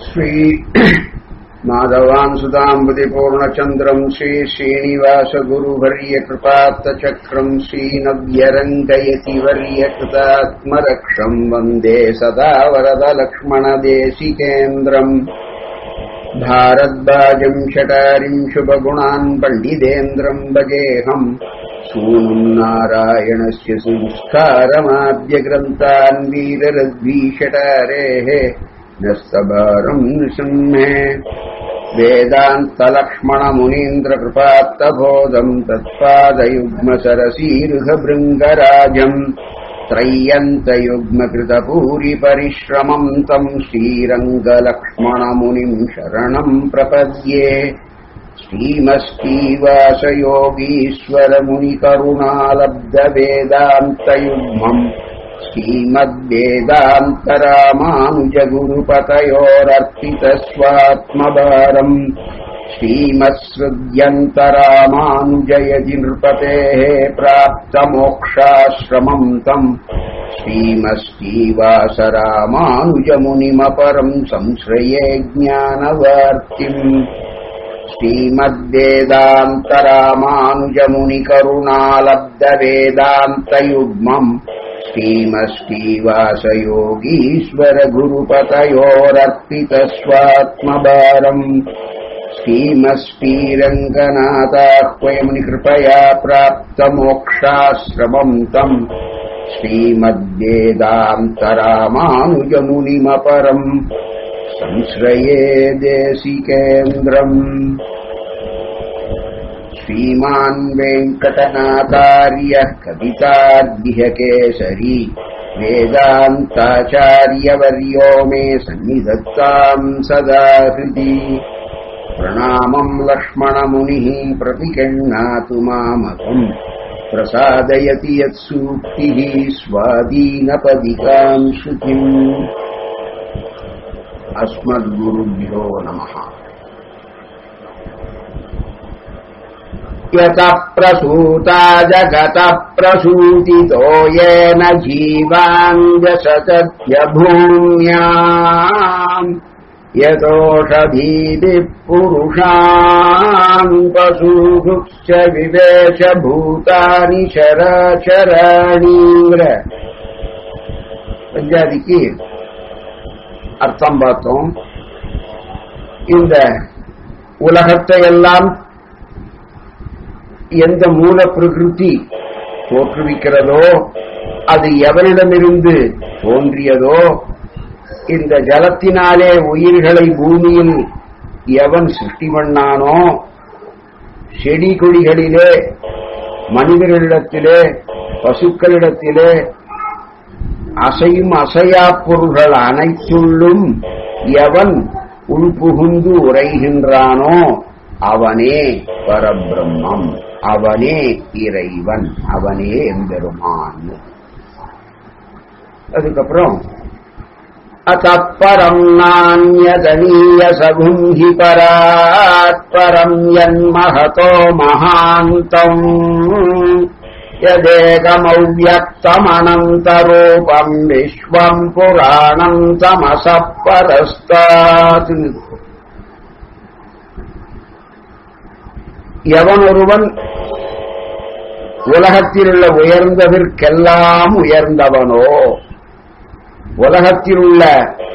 श्री माधवान् सुधाम्बुदिपूर्णचन्द्रम् श्रीश्रीनिवासगुरुवर्यकृपात्तचक्रम् श्रीनव्यरङ्गयति वर्यकृतात्मरक्षम् वन्दे सदा वरदलक्ष्मणदेशिकेन्द्रम् भारद्वाजम् शटारिम् शुभगुणान् पण्डितेन्द्रम् भजेऽहम् सूनुम् नारायणस्य संस्कारमाद्यग्रन्थान् वीररद्वीषटारेः नस्तभारम् नृसिंहे वेदान्तलक्ष्मणमुनीन्द्रकृपात्तबोधम् तत्पादयुग्मसरसीरुहभृङ्गराजम् त्रय्यन्तयुग्मकृतपूरिपरिश्रमम् तम् श्रीरङ्गलक्ष्मणमुनिम् शरणम् प्रपद्ये श्रीमश्रीवासयोगीश्वरमुनिकरुणालब्धवेदान्तयुग्मम् श्रीमद्वेदान्तरामानुजगुरुपतयोरर्पितस्वात्मभारम् श्रीमत्सृद्यन्तरामानुजयति नृपतेः प्राप्तमोक्षाश्रमम् तम् श्रीमश्रीवासरामानुजमुनिमपरम् संश्रये ज्ञानवार्तिम् श्रीमद्वेदान्तरामानुजमुनिकरुणालब्धवेदान्तयुग्मम् श्रीमश्रीवासयोगीश्वरगुरुपतयोरर्पितस्वात्मभारम् श्रीमश्रीरङ्गनाथाह्वयमुनिकृपया प्राप्तमोक्षाश्रमम् तम् श्रीमद्वेदान्तरामानुजमुनिमपरम् संश्रये देशिकेन्द्रम् श्रीमान् वेङ्कटनाथार्यः कवितार्घ्यकेसरी वेदान्ताचार्यवर्यो मे सन्निधत्ताम् सदा हृदि प्रणामम् लक्ष्मणमुनिः प्रतिगृह्णातु मामकम् प्रसादयति यत्सूक्तिः स्वादीनपदिकाम् श्रुतिम् अस्मद्गुरुभ्यो नमः यतः प्रसूता जगतः प्रसूतितो येन जीवाङ्गसत्यभूम्याम् यतोषधीभिः पुरुषान् पशुभुक्ष विवेशभूतानि शराचराणीங்கிற பஞ்சாதிக்கு அர்த்தம் பார்த்தோம் இந்த உலகத்தை எல்லாம் எந்த மூல பிரகிருதி தோற்றுவிக்கிறதோ அது எவனிடமிருந்து தோன்றியதோ இந்த ஜலத்தினாலே உயிர்களை பூமியில் எவன் சிருஷ்டி பண்ணானோ செடி கொடிகளிலே மனிதர்களிடத்திலே பசுக்களிடத்திலே அசையும் அசையா பொருள்கள் அனைத்துள்ளும் எவன் உள்புகுந்து உரைகின்றானோ அவனே பரபிரம்மம் அவனே இறைவன் அவனே எம்பெருமான் அதுக்கப்புறம் அத்தப்பரம் நானியதனீய சகுங்கி பராத் பரம் என்மகதோ மகாந்தம் यदेकमव्यक्तमनन्तरूपम् विश्वम् पुराणम् तमसः परस्तात् எவன் ஒருவன் உலகத்தில் உள்ள உயர்ந்ததற்கெல்லாம் உயர்ந்தவனோ உலகத்தில் உள்ள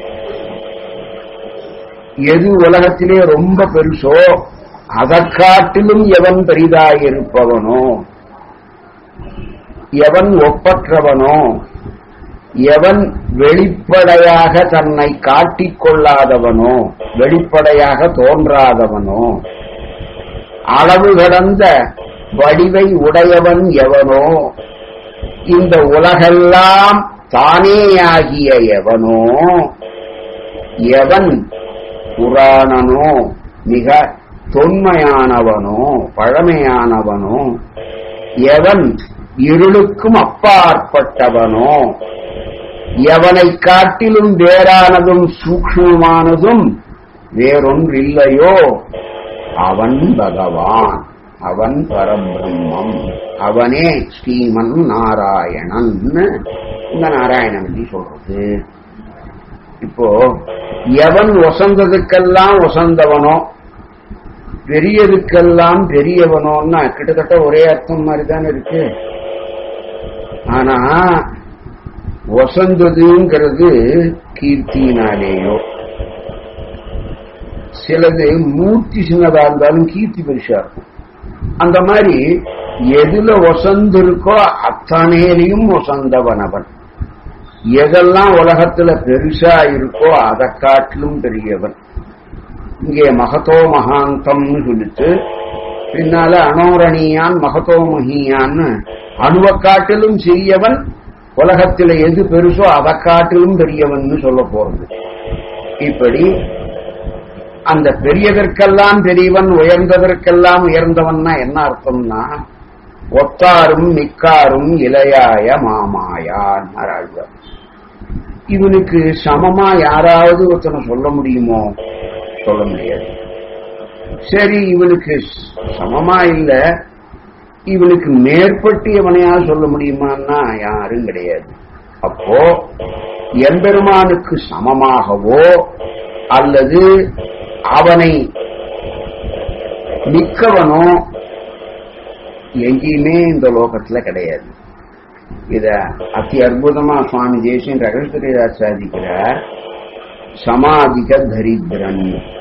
எது உலகத்திலே ரொம்ப பெருசோ அதற்காட்டிலும் எவன் பெரிதாயிருப்பவனோ எவன் ஒப்பற்றவனோ எவன் வெளிப்படையாக தன்னை காட்டிக் கொள்ளாதவனோ வெளிப்படையாக தோன்றாதவனோ அளவு கடந்த வடிவை உடையவன் எவனோ இந்த உலகெல்லாம் தானேயாகிய எவனோ எவன் புராணனோ மிக தொன்மையானவனோ பழமையானவனோ எவன் இருளுக்கும் அப்பாற்பட்டவனோ எவனை காட்டிலும் வேறானதும் சூக்ஷ்மமானதும் வேறொன்றில்லையோ அவன் பகவான் அவன் பரபிரம்மம் அவனே ஸ்ரீமன் நாராயணன் இந்த நாராயணன் பத்தி சொல்றது இப்போ எவன் ஒசந்ததுக்கெல்லாம் ஒசந்தவனோ பெரியதுக்கெல்லாம் பெரியவனோன்னா கிட்டத்தட்ட ஒரே அர்த்தம் மாதிரி தானே இருக்கு ஆனா ஒசந்ததுங்கிறது கீர்த்தியினாலேயோ சிலது மூர்த்தி சின்னதா இருந்தாலும் கீர்த்தி பெருசா இருக்கும் அந்த மாதிரி எதுல ஒசந்து இருக்கோ அத்தனையிலையும் ஒசந்தவனவன் எதெல்லாம் உலகத்துல பெருசா இருக்கோ அதை காட்டிலும் பெரியவன் இங்கே மகதோ மகாந்தம்னு சொல்லிட்டு பின்னால அனோரணியான் மகதோ மகியான்னு அணுவை காட்டிலும் சிறியவன் உலகத்துல எது பெருசோ அதை காட்டிலும் பெரியவன் சொல்ல போறது இப்படி அந்த பெரியதற்கெல்லாம் பெரியவன் உயர்ந்ததற்கெல்லாம் உயர்ந்தவன்னா என்ன அர்த்தம்னா ஒத்தாரும் மிக்காரும் இளையாய மாமாயான் ஆழ்வார் இவனுக்கு சமமா யாராவது ஒருத்தனை சொல்ல முடியுமோ சொல்ல முடியாது சரி இவனுக்கு சமமா இல்ல இவனுக்கு மேற்பட்டு எவனையா சொல்ல முடியுமான்னா யாரும் கிடையாது அப்போ எம்பெருமானுக்கு சமமாகவோ அல்லது அவனை மிக்கவனோ எங்கேயுமே இந்த லோகத்துல கிடையாது இத அதி அற்புதமா சுவாமி தேசியன் ரகசியராஜ் சாதிக்கிறார் சமாதிக தரித்திரன்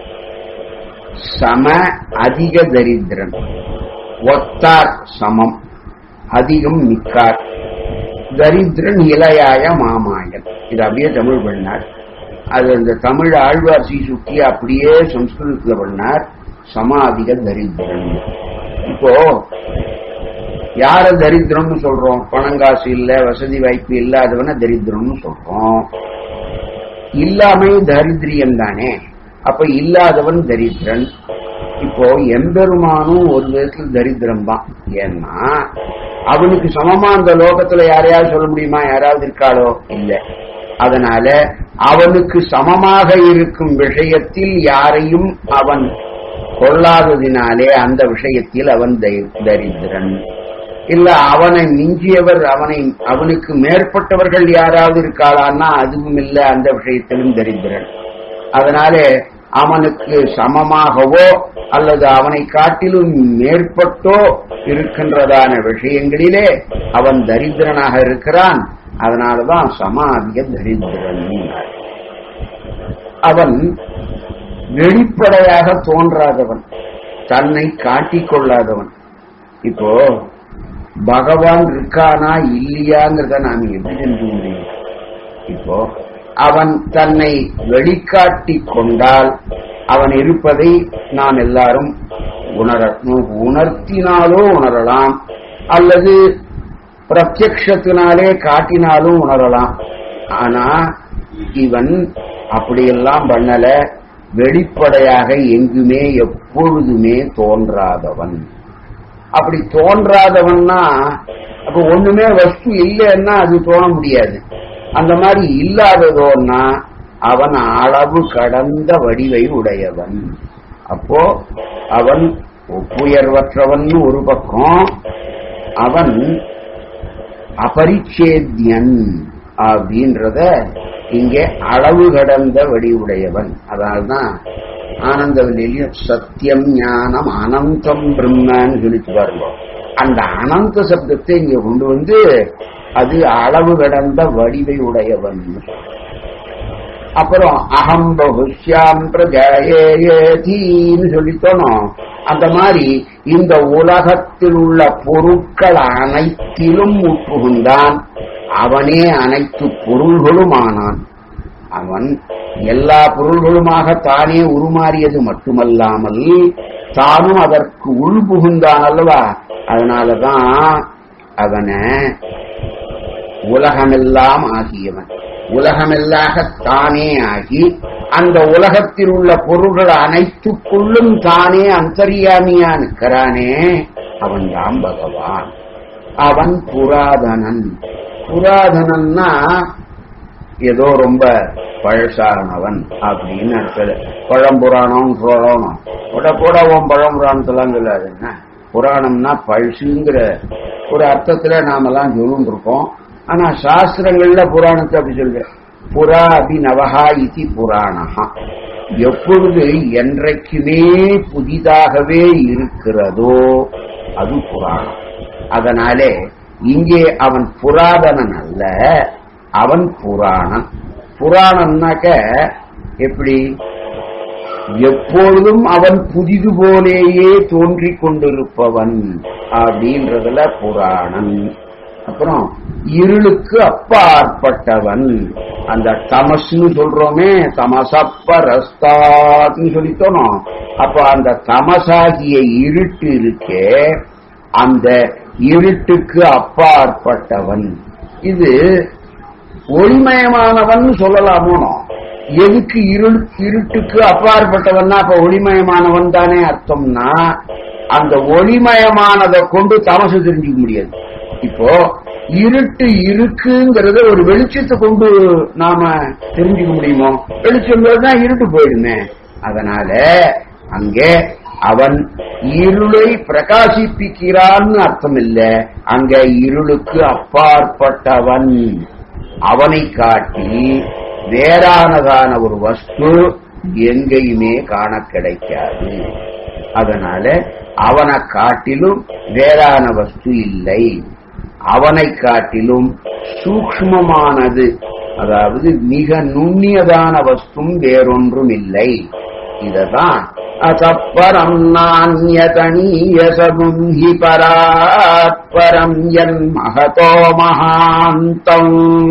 சம அதிக தரித்திரன் ஒத்தார் சமம் அதிகம் மிக்கார் தரித்திரன் இளையாய மாமாயன் இது அப்படியே தமிழ் பண்ணார் அது அந்த தமிழ் ஆழ்வார் சுட்டி அப்படியே சம்ஸ்கிருதத்துல பண்ணார் சமாதிக தரித்திரன் இப்போ யார தரித்திரம்னு சொல்றோம் பணங்காசு இல்ல வசதி வாய்ப்பு இல்லாதவன தரித்திரம்னு சொல்றோம் இல்லாமை தரித்திரியம் தானே அப்ப இல்லாதவன் தரித்திரன் இப்போ எம்பெருமானும் ஒரு விதத்துல தரித்திரம் தான் ஏன்னா அவனுக்கு சமமா அந்த லோகத்துல யாரையாவது சொல்ல முடியுமா யாராவது இருக்காளோ இல்ல அதனால அவனுக்கு சமமாக இருக்கும் விஷயத்தில் யாரையும் அவன் கொள்ளாததினாலே அந்த விஷயத்தில் அவன் தரித்திரன் இல்ல அவனை மிஞ்சியவர் அவனை அவனுக்கு மேற்பட்டவர்கள் யாராவது இருக்காளான்னா அதுவும் இல்ல அந்த விஷயத்திலும் தரித்திரன் அதனாலே அவனுக்கு சமமாகவோ அல்லது அவனை காட்டிலும் மேற்பட்டோ இருக்கின்றதான விஷயங்களிலே அவன் தரித்திரனாக இருக்கிறான் அதனாலதான் சமாதிய தரித்திரன் அவன் வெளிப்படையாக தோன்றாதவன் தன்னை காட்டிக் கொள்ளாதவன் இப்போ பகவான் இருக்கானா இல்லையாங்கிறத நாம் எப்படி தெரிஞ்சு முடியும் இப்போ அவன் தன்னை வெளிக்காட்டி கொண்டால் அவன் இருப்பதை நாம் எல்லாரும் உணர உணர்த்தினாலோ உணரலாம் அல்லது பிரத்யக்ஷத்தினாலே காட்டினாலும் உணரலாம் ஆனா இவன் அப்படியெல்லாம் பண்ணல வெளிப்படையாக எங்குமே எப்பொழுதுமே தோன்றாதவன் அப்படி தோன்றாதவன்னா அப்ப ஒண்ணுமே வஸ்து இல்லைன்னா அது தோண முடியாது அந்த மாதிரி இல்லாததோன்னா அவன் அளவு கடந்த வடிவை உடையவன் அப்போ அவன் ஒப்புயர்வற்றவன் ஒரு பக்கம் அவன் அபரிச்சேத்யன் அப்படின்றத இங்கே அளவு கடந்த வடிவுடையவன் அதனால்தான் ஆனந்த வெளியிலையும் சத்தியம் ஞானம் அனந்தம் பிரம்மன்னு சொல்லிட்டு பாருங்க அந்த அனந்த சப்தத்தை இங்க கொண்டு வந்து அது அளவு கடந்த வடிவை உடையவன் அப்புறம் அகம் பகுஷ்யாம் பிரஜயேதீன்னு சொல்லித்தோணும் அந்த மாதிரி இந்த உலகத்தில் உள்ள பொருட்கள் அனைத்திலும் உட்புகுந்தான் அவனே அனைத்து பொருள்களும் ஆனான் அவன் எல்லா பொருள்களுமாக தானே உருமாறியது மட்டுமல்லாமல் தானும் அதற்கு உள்புகுந்தான் அல்லவா அதனாலதான் அவனை உலகமெல்லாம் ஆகியவன் உலகமெல்லாக தானே ஆகி அந்த உலகத்தில் உள்ள பொருள்கள் அனைத்துக்குள்ளும் தானே அந்தரியாமியா நிற்கிறானே அவன் தான் பகவான் அவன் புராதனன் புராதனன்னா ஏதோ ரொம்ப பழசானவன் அப்படின்னு அர்த்தம் பழம்புராணம் புராணம் போட போட உன் பழம்புராணத்தெல்லாம் சொல்லாதுங்க புராணம்னா பழசுங்கிற ஒரு அர்த்தத்துல நாமெல்லாம் சொல்லிட்டு இருக்கோம் ஆனா சாஸ்திரங்கள்ல புராணத்தை அப்படி சொல்ற புறா அபிநவகா இது புராணகா எப்பொழுது என்றைக்குமே புதிதாகவே இருக்கிறதோ அது புராணம் அதனாலே இங்கே அவன் புராதனன் அல்ல அவன் புராணன் புராணம்னாக்க எப்படி எப்பொழுதும் அவன் புதிது போலேயே தோன்றிக் கொண்டிருப்பவன் அப்படின்றதுல புராணன் அப்புறம் இருளுக்கு அப்பாற்பட்டவன் அந்த தமஸ்னு சொல்றோமே தமசப்பரஸ்தாத்னு சொல்லித்தோனோ அப்ப அந்த தமசாகிய இருட்டு இருக்கே அந்த இருட்டுக்கு அப்பாற்பட்டவன் இது ஒளிமயமானவன் சொல்லலாமோனோ எதுக்கு இருள் இருட்டுக்கு அப்பாற்பட்டவன்னா அப்ப ஒளிமயமானவன் தானே அர்த்தம்னா அந்த ஒளிமயமானதை கொண்டு தமசு தெரிஞ்சுக்க முடியாது இப்போ இருட்டு இருக்குங்கிறத ஒரு வெளிச்சத்தை கொண்டு நாம தெரிஞ்சுக்க முடியுமோ வெளிச்சம் தான் இருட்டு போயிடுமே அதனால அங்கே அவன் இருளை பிரகாசிப்பிக்கிறான்னு அர்த்தம் இல்ல அங்க இருளுக்கு அப்பாற்பட்டவன் அவனை காட்டி வேறானதான ஒரு வஸ்து எங்கேயுமே காண கிடைக்காது அதனால அவனை காட்டிலும் வேறான வஸ்து இல்லை அவனை காட்டிலும் சூக்மமானது அதாவது மிக நுண்ணியதான வஸ்தும் வேறொன்றும் இல்லை இததான் அசப்பரம் நானியதனீயசமும் ஹி பராத்பரம் என் மகதோ மகாந்தம்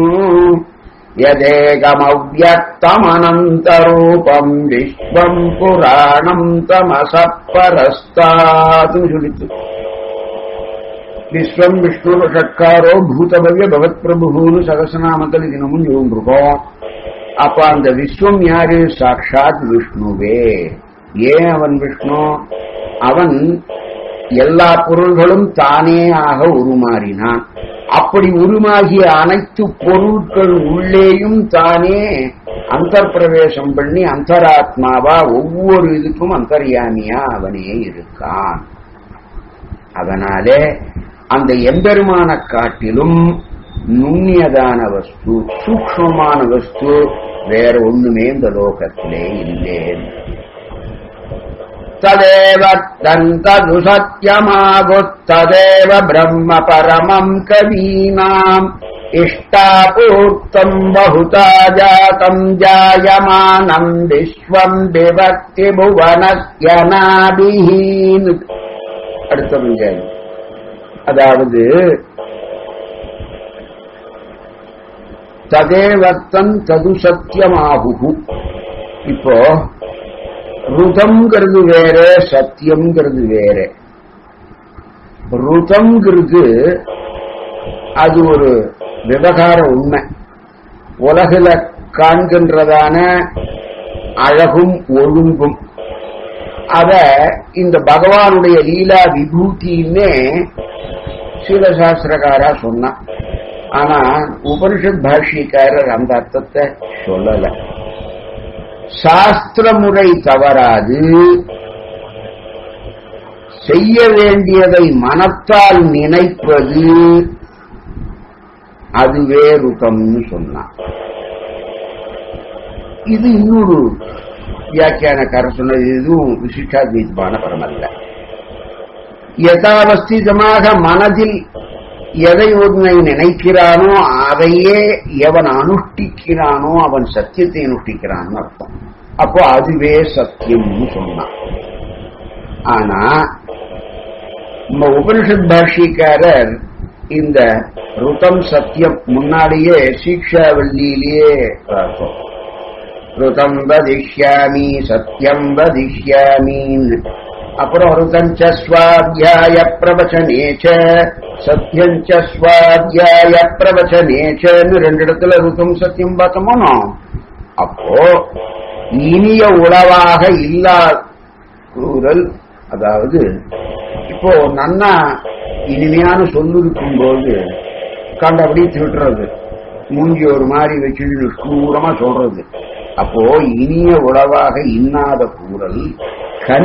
யதேகமவ்யக்தமனந்தரூபம் விஸ்வம் புராணம் தமசப்பரஸ்தாது சொல்லித்து விஸ்வம் விஷ்ணு ஷட்காரோ பூதபவ்ய பகவத் பிரபுன்னு சகசநாமத்தில் தினமும் இருக்கோம் அப்ப அந்த விஸ்வம் யாரு சாட்சாத் விஷ்ணுவே ஏன் அவன் விஷ்ணு அவன் எல்லா பொருள்களும் தானே ஆக உருமாறினான் அப்படி உருமாகிய அனைத்து பொருட்கள் உள்ளேயும் தானே அந்தர் பிரவேசம் பண்ணி அந்தராத்மாவா ஒவ்வொரு இதுக்கும் அந்தர்யாமியா அவனே இருக்கான் அதனாலே அந்த எம்பெருமான காட்டிலும் நுண்ணியதான வஸ்து சூக்மமான வஸ்து வேற ஒண்ணுமே இந்த லோகத்திலே இல்லை ததேவ தந்தது சத்தியமாகுத்ததேவ பிரம்ம பரமம் கவீனாம் இஷ்டாபூர்த்தம் பகுதா ஜாதம் ஜாயமானம் விஸ்வம் விவக்தி புவனஸ்யனாபிஹீன் அடுத்த பஞ்சாயத்து அதாவது ததேவத்தன் தது சத்தியமாகு இப்போ ருதம்ங்கிறது வேற சத்தியம்ங்கிறது வேற ருதம்ங்கிறது அது ஒரு விவகார உண்மை உலகில காண்கின்றதான அழகும் ஒழுங்கும் அத இந்த பகவானுடைய லீலா விபூதின்னே சில சாஸ்திரக்காரா சொன்னான் ஆனா உபனிஷத் பாஷ்யக்காரர் அந்த அர்த்தத்தை சொல்லல சாஸ்திர முறை தவறாது செய்ய வேண்டியதை மனத்தால் நினைப்பது அதுவே ருதம்னு சொன்னான் இது இன்னொரு வியாக்கியானக்காரர் சொன்னது இதுவும் விசிஷ்டாத்வைத்தமான பரமல்ல யதாவஸ்திதமாக மனதில் எதை ஒன்றை நினைக்கிறானோ அதையே எவன் அனுஷ்டிக்கிறானோ அவன் சத்தியத்தை அனுஷ்டிக்கிறான்னு அர்த்தம் அப்போ அதுவே சத்தியம்னு சொன்னான் ஆனா நம்ம உபனிஷத் பாஷ்யக்காரர் இந்த ருதம் சத்தியம் முன்னாடியே சீக்ஷாவல்லியிலேயே பார்த்தோம் ருதம் வதிஷ்யாமி சத்தியம் வதிஷ்யாமின்னு அப்புறம் ருதஞ்ச ஸ்வாத்தியாய பிரவச்சனேச்ச சத்தியஞ்ச ஸ்வாத்தியாய பிரவச்சனேச்சன்னு ரெண்டு இடத்துல ருதம் சத்தியம் பார்த்தோமோ அப்போ இனிய உளவாக இல்லா கூறல் அதாவது இப்போ நன்னா இனிமையான சொல்லு இருக்கும்போது கண்டபடி திட்டுறது மூஞ்சி ஒரு மாதிரி வச்சுட்டு தூரமா சொல்றது அப்போ இனிய உளவாக இன்னாத கூறல்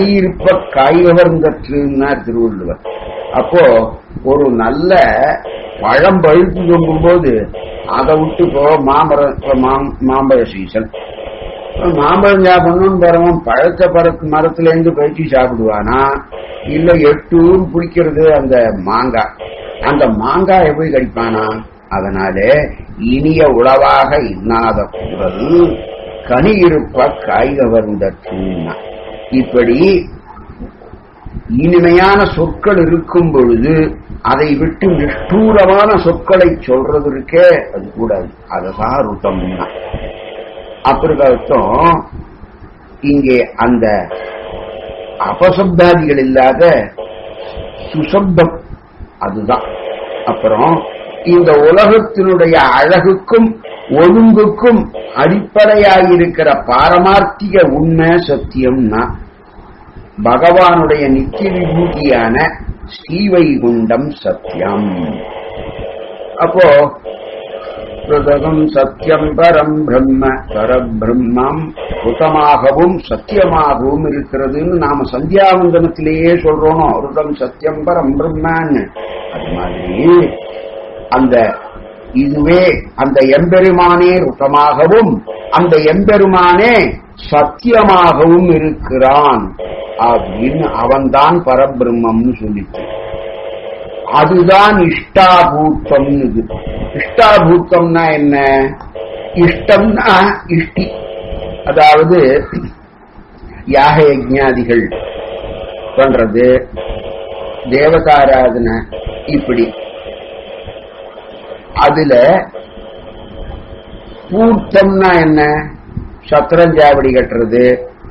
கனியிருப்ப காய்கவர்ந்தற்றுன்னார் திருவள்ளுவர் அப்போ ஒரு நல்ல பழம் பழுத்து தொங்கும் போது அதை விட்டு இப்போ மாமரம் இப்போ மாம்- மாம்பழ சீசன் மாம்பழம் சாப்பிடணும்னு போறவன் பழத்த பரத்து மரத்துல இருந்து பறிச்சு சாப்பிடுவானா இல்ல எட்டு ஊர் பிடிக்கிறது அந்த மாங்காய் அந்த மாங்காயை போய் கடிப்பானா அதனால இனிய உளவாக இன்னாத குரல் கனி இருப்ப காய்க வருந்த தூணா இப்படி இனிமையான சொற்கள் இருக்கும் பொழுது அதை விட்டு நிஷ்டூரமான சொற்களை சொல்றது இருக்கே அது கூடாது அதுதான் ருத்தம்னா அப்படி அர்த்தம் இங்கே அந்த அபசப்தாதிகள் இல்லாத சுசப்தம் அதுதான் அப்புறம் இந்த உலகத்தினுடைய அழகுக்கும் ஒழுங்குக்கும் அடிப்படையாயிருக்கிற பாரமார்த்திக உண்மை சத்தியம்னா பகவானுடைய நித்திய விபூதியான ஸ்ரீவைகுண்டம் சத்தியம் அப்போ பிரதகம் சத்தியம் பரம் பிரம்ம பரபிரம்மம் ருதமாகவும் சத்தியமாகவும் இருக்கிறதுன்னு நாம சந்தியாவந்தனத்திலேயே சொல்றோம் ருதம் சத்தியம் பரம் பிரம்மன்னு அது மாதிரி அந்த இதுவே அந்த எம்பெருமானே ருதமாகவும் அந்த எம்பெருமானே சத்தியமாகவும் இருக்கிறான் அப்படின்னு அவன்தான் பரபிரம்மம்னு சொல்லிட்டு அதுதான் இஷ்டாபூத்தம்னு இது இஷ்டாபூத்தம்னா என்ன இஷ்டம்னா இஷ்டி அதாவது யாக யஜ்ஞாதிகள் பண்றது தேவதாராதனை இப்படி அதுல பூர்த்தம்னா என்ன சத்திரஞ்சாவடி கட்டுறது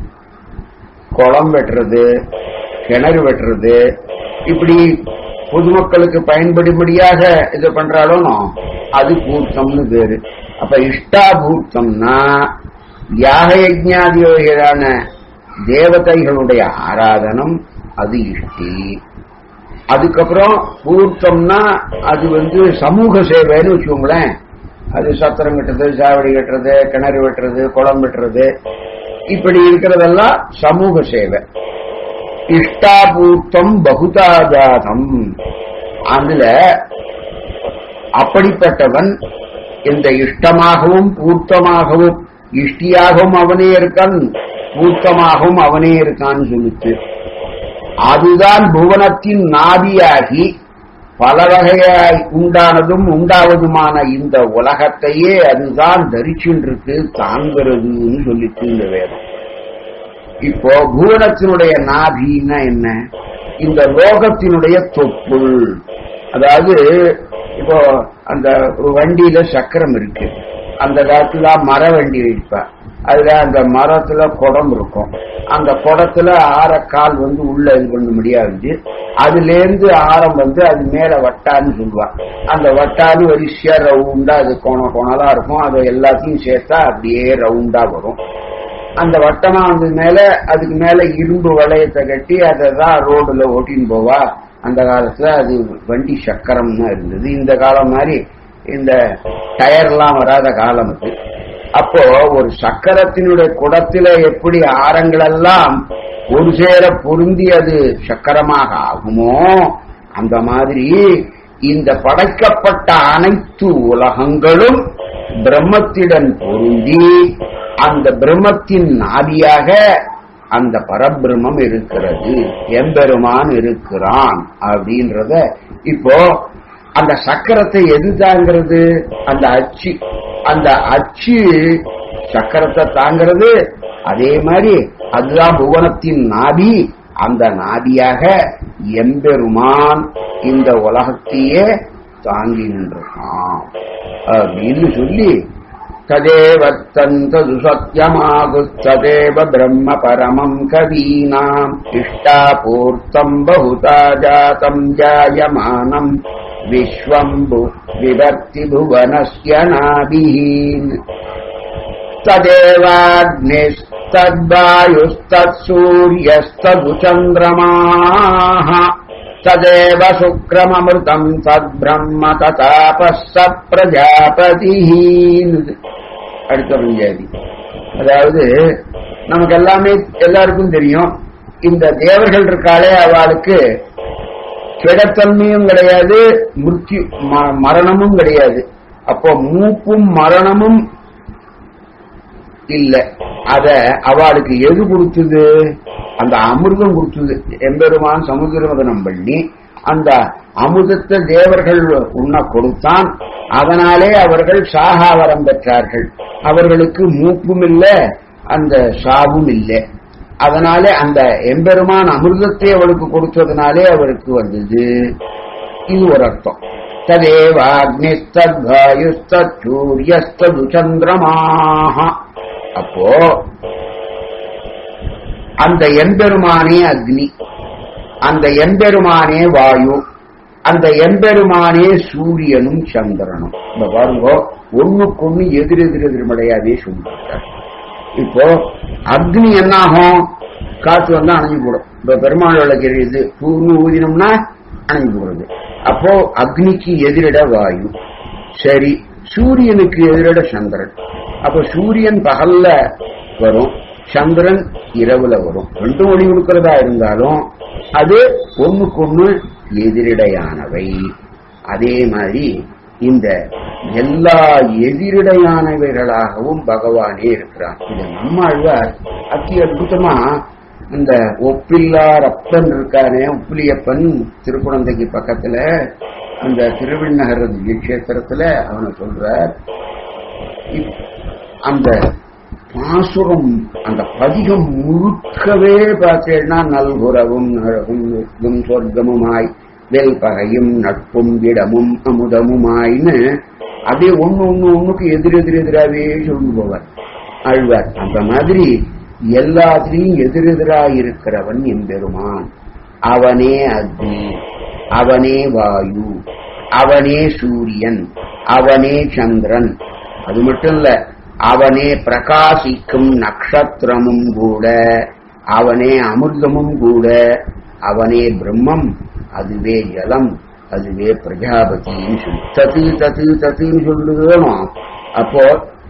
குளம் வெட்டுறது கிணறு வெட்டுறது இப்படி பொதுமக்களுக்கு பயன்படும்படியாக இது பண்றாலும் அது பூர்த்தம்னு பேரு அப்ப இஷ்டாபூர்த்தம்னா யாக யஜ்ஞாதிகளான தேவதைகளுடைய ஆராதனம் அது இஷ்டி அதுக்கப்புறம் பூர்த்தம்னா அது வந்து சமூக சேவைன்னு வச்சுக்கோங்களேன் அது சத்திரம் கட்டுறது சாவடி கட்டுறது கிணறு வெட்டுறது குளம் வெட்டுறது இப்படி இருக்கிறதெல்லாம் சமூக சேவை இஷ்டாபூர்த்தம் பகுதாஜாதம் அதுல அப்படிப்பட்டவன் இந்த இஷ்டமாகவும் பூர்த்தமாகவும் இஷ்டியாகவும் அவனே இருக்கான் பூர்த்தமாகவும் அவனே இருக்கான்னு சொல்லிட்டு அதுதான் புவனத்தின் நாபியாகி பல வகையாய் உண்டானதும் உண்டாவதுமான இந்த உலகத்தையே அதுதான் தரிச்சுருக்கு தாங்கிறதுன்னு சொல்லிட்டு இந்த வேதம் இப்போ புவனத்தினுடைய நாபின்னா என்ன இந்த லோகத்தினுடைய தொப்புள் அதாவது இப்போ அந்த ஒரு வண்டியில சக்கரம் இருக்கு அந்த காலத்துல மர வண்டி வைப்பா அதுல அந்த மரத்துல குடம் இருக்கும் அந்த குடத்துல ஆரக்கால் வந்து உள்ள இது பண்ண முடியாது அதுல இருந்து ஆரம் வந்து அது மேல வட்டான்னு சொல்லுவா அந்த வட்டான்னு வரிசையா ரவுண்டா அது கோண கோணலா இருக்கும் அதை எல்லாத்தையும் சேர்த்தா அப்படியே ரவுண்டா வரும் அந்த வட்டமா வந்து மேல அதுக்கு மேல இரும்பு வளையத்தை கட்டி அதை தான் ரோடுல ஓட்டின்னு போவா அந்த காலத்துல அது வண்டி சக்கரம்னு இருந்தது இந்த காலம் மாதிரி இந்த டயர்லாம் வராத காலம் அது அப்போ ஒரு சக்கரத்தினுடைய குடத்தில எப்படி ஆரங்கள் எல்லாம் ஒரு சேர பொருந்தி அது சக்கரமாக ஆகுமோ அந்த மாதிரி இந்த படைக்கப்பட்ட அனைத்து உலகங்களும் பிரம்மத்திடன் பொருந்தி அந்த பிரம்மத்தின் நாபியாக அந்த பரபிரம்மம் இருக்கிறது எம்பெருமான் இருக்கிறான் அப்படின்றத இப்போ அந்த சக்கரத்தை எது தாங்கிறது அந்த அச்சு அந்த அச்சு சக்கரத்தை தாங்கிறது அதே மாதிரி அதுதான் புவனத்தின் நாபி அந்த நாபியாக எம்பெருமான் இந்த உலகத்தையே தாங்கி நின்றான் அப்படின்னு சொல்லி तदेवत्तन्तदु सत्यमागुस्तदेव ब्रह्म परमम् कवीनाम् इष्टापूर्तम् बहुता जातम् जायमानम् विश्वम् भु- विभक्ति भुवनस्य नाभिः तदेवाग्निस्तद्वायुस्तत्सूर्यस्तदु चन्द्रमाः तदेव शुक्रममृतम् तद्ब्रह्म ततापः स प्रजापतिः அடுத்த பஞ்சாதி அதாவது நமக்கு எல்லாமே எல்லாருக்கும் தெரியும் இந்த தேவர்கள் இருக்காளே அவளுக்கு கிடத்தன்மையும் கிடையாது மிருத்யு ம- மரணமும் கிடையாது அப்போ மூப்பும் மரணமும் இல்ல அத அவளுக்கு எது கொடுத்தது அந்த அமிர்தம் கொடுத்தது எம்பெருமான் சமுத்திரமதனம் பண்ணி அந்த அமுதத்தை தேவர்கள் உண்ண கொடுத்தான் அதனாலே அவர்கள் சாகாவரம் பெற்றார்கள் அவர்களுக்கு மூப்பும் இல்ல அந்த சாவும் இல்லை அதனாலே அந்த எம்பெருமான் அமிர்தத்தை அவளுக்கு கொடுத்ததுனாலே அவருக்கு வந்தது இது ஒரு அர்த்தம் ததேவாக்னிஸ்தூரியஸ்தது சந்திரமாக அப்போ அந்த எம்பெருமானே அக்னி அந்த எம்பெருமானே வாயு அந்த எம்பெருமானே சூரியனும் சந்திரனும் இந்த பாருங்க ஒண்ணுக்கொண்ணு எதிர் எதிர் எதிர்மடையாதே சொல்லிட்டார் இப்போ அக்னி என்னாகும் காத்து வந்தா அணைஞ்சு போடும் இப்ப பெருமாள் விளக்கு இது பூர்ண ஊதினம்னா அணைஞ்சு போடுறது அப்போ அக்னிக்கு எதிரிட வாயு சரி சூரியனுக்கு எதிரிட சந்திரன் அப்ப சூரியன் பகல்ல வரும் சந்திரன் இரவுல வரும் ரெண்டு ஒளி கொடுக்கிறதா இருந்தாலும் அது ஒண்ணுக்கொண்ணு எதிரிடையானவை அதே மாதிரி இந்த எல்லா எதிரிடையானவைகளாகவும் பகவானே இருக்கிறான் இது நம்மாழ்வார் அத்தி அற்புதமா இந்த ஒப்பில்லா ரப்பன் இருக்கானே உப்பிலியப்பன் திருக்குழந்தைக்கு பக்கத்துல அந்த திருவிண்ணகர கஷேத்திரத்துல அவனை சொல்றார் இப்- அந்த பாசுரம் அந்த பதிகம் முழுக்கவே பார்த்தேன்னா நல்குறவும் அழகும் நெற்கும் சொர்க்கமுமாய் வெல்பகையும் நட்பும் இடமும் அமுதமுமாய்னு அப்படியே ஒண்ணு ஒண்ணு ஒண்ணுக்கு எதிர் எதிர் எதிராகவே சொல்லி போவார் ஆழ்வார் அந்த மாதிரி எல்லாத்திலையும் எதிரெதிராக இருக்கிறவன் எம்பெருமான் அவனே அக்னி அவனே வாயு அவனே சூரியன் அவனே சந்திரன் அது மட்டும் இல்ல அவனே பிரகாசிக்கும் நட்சத்திரமும் கூட அவனே அமிர்தமும் கூட அவனே பிரம்மம் அதுவே ஜலம் அதுவே பிரஜாபதின்னு சொல்லி தத்து தத்து தத்துன்னு சொல்றது வேணும் அப்போ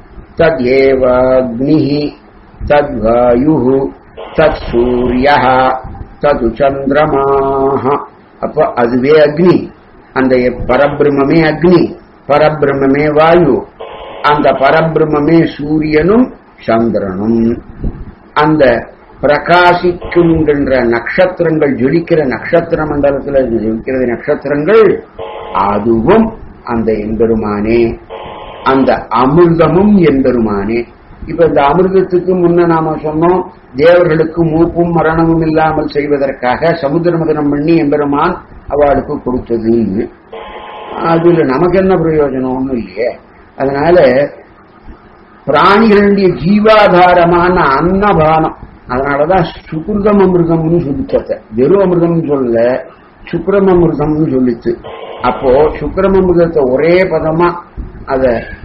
தத்ஏவாக்னி தத்வாயு தத் சூரிய தது சந்திரமாக அப்போ அதுவே அக்னி அந்த பரபிரம்மே அக்னி பரபிரம்மே வாயு அந்த பரபிரம்மே சூரியனும் சந்திரனும் அந்த பிரகாசிக்குங்கின்ற நட்சத்திரங்கள் ஜொலிக்கிற நட்சத்திர மண்டலத்தில் ஜொலிக்கிறது நட்சத்திரங்கள் அதுவும் அந்த எம்பெருமானே அந்த அமிர்தமும் எம்பெருமானே இப்ப இந்த அமிர்தத்துக்கு முன்ன நாம சொன்னோம் தேவர்களுக்கு மூப்பும் மரணமும் இல்லாமல் செய்வதற்காக சமுத்திர மதனம் பண்ணி எம்பெருமான் அவளுக்கு கொடுத்ததுன்னு அதுல நமக்கு என்ன பிரயோஜனம் ஒண்ணும் இல்லையே அதனால பிராணிகளுடைய ஜீவாதாரமான அன்னபானம் அதனாலதான் சுக்ருதம் அமிர்தம்னு சொல்லிச்சத வெறும் அமிர்தம்னு சொல்லல சுக்ரம் அமிர்தம்னு சொல்லிச்சு அப்போ சுக்ரம் அமிர்தத்தை ஒரே பதமா அத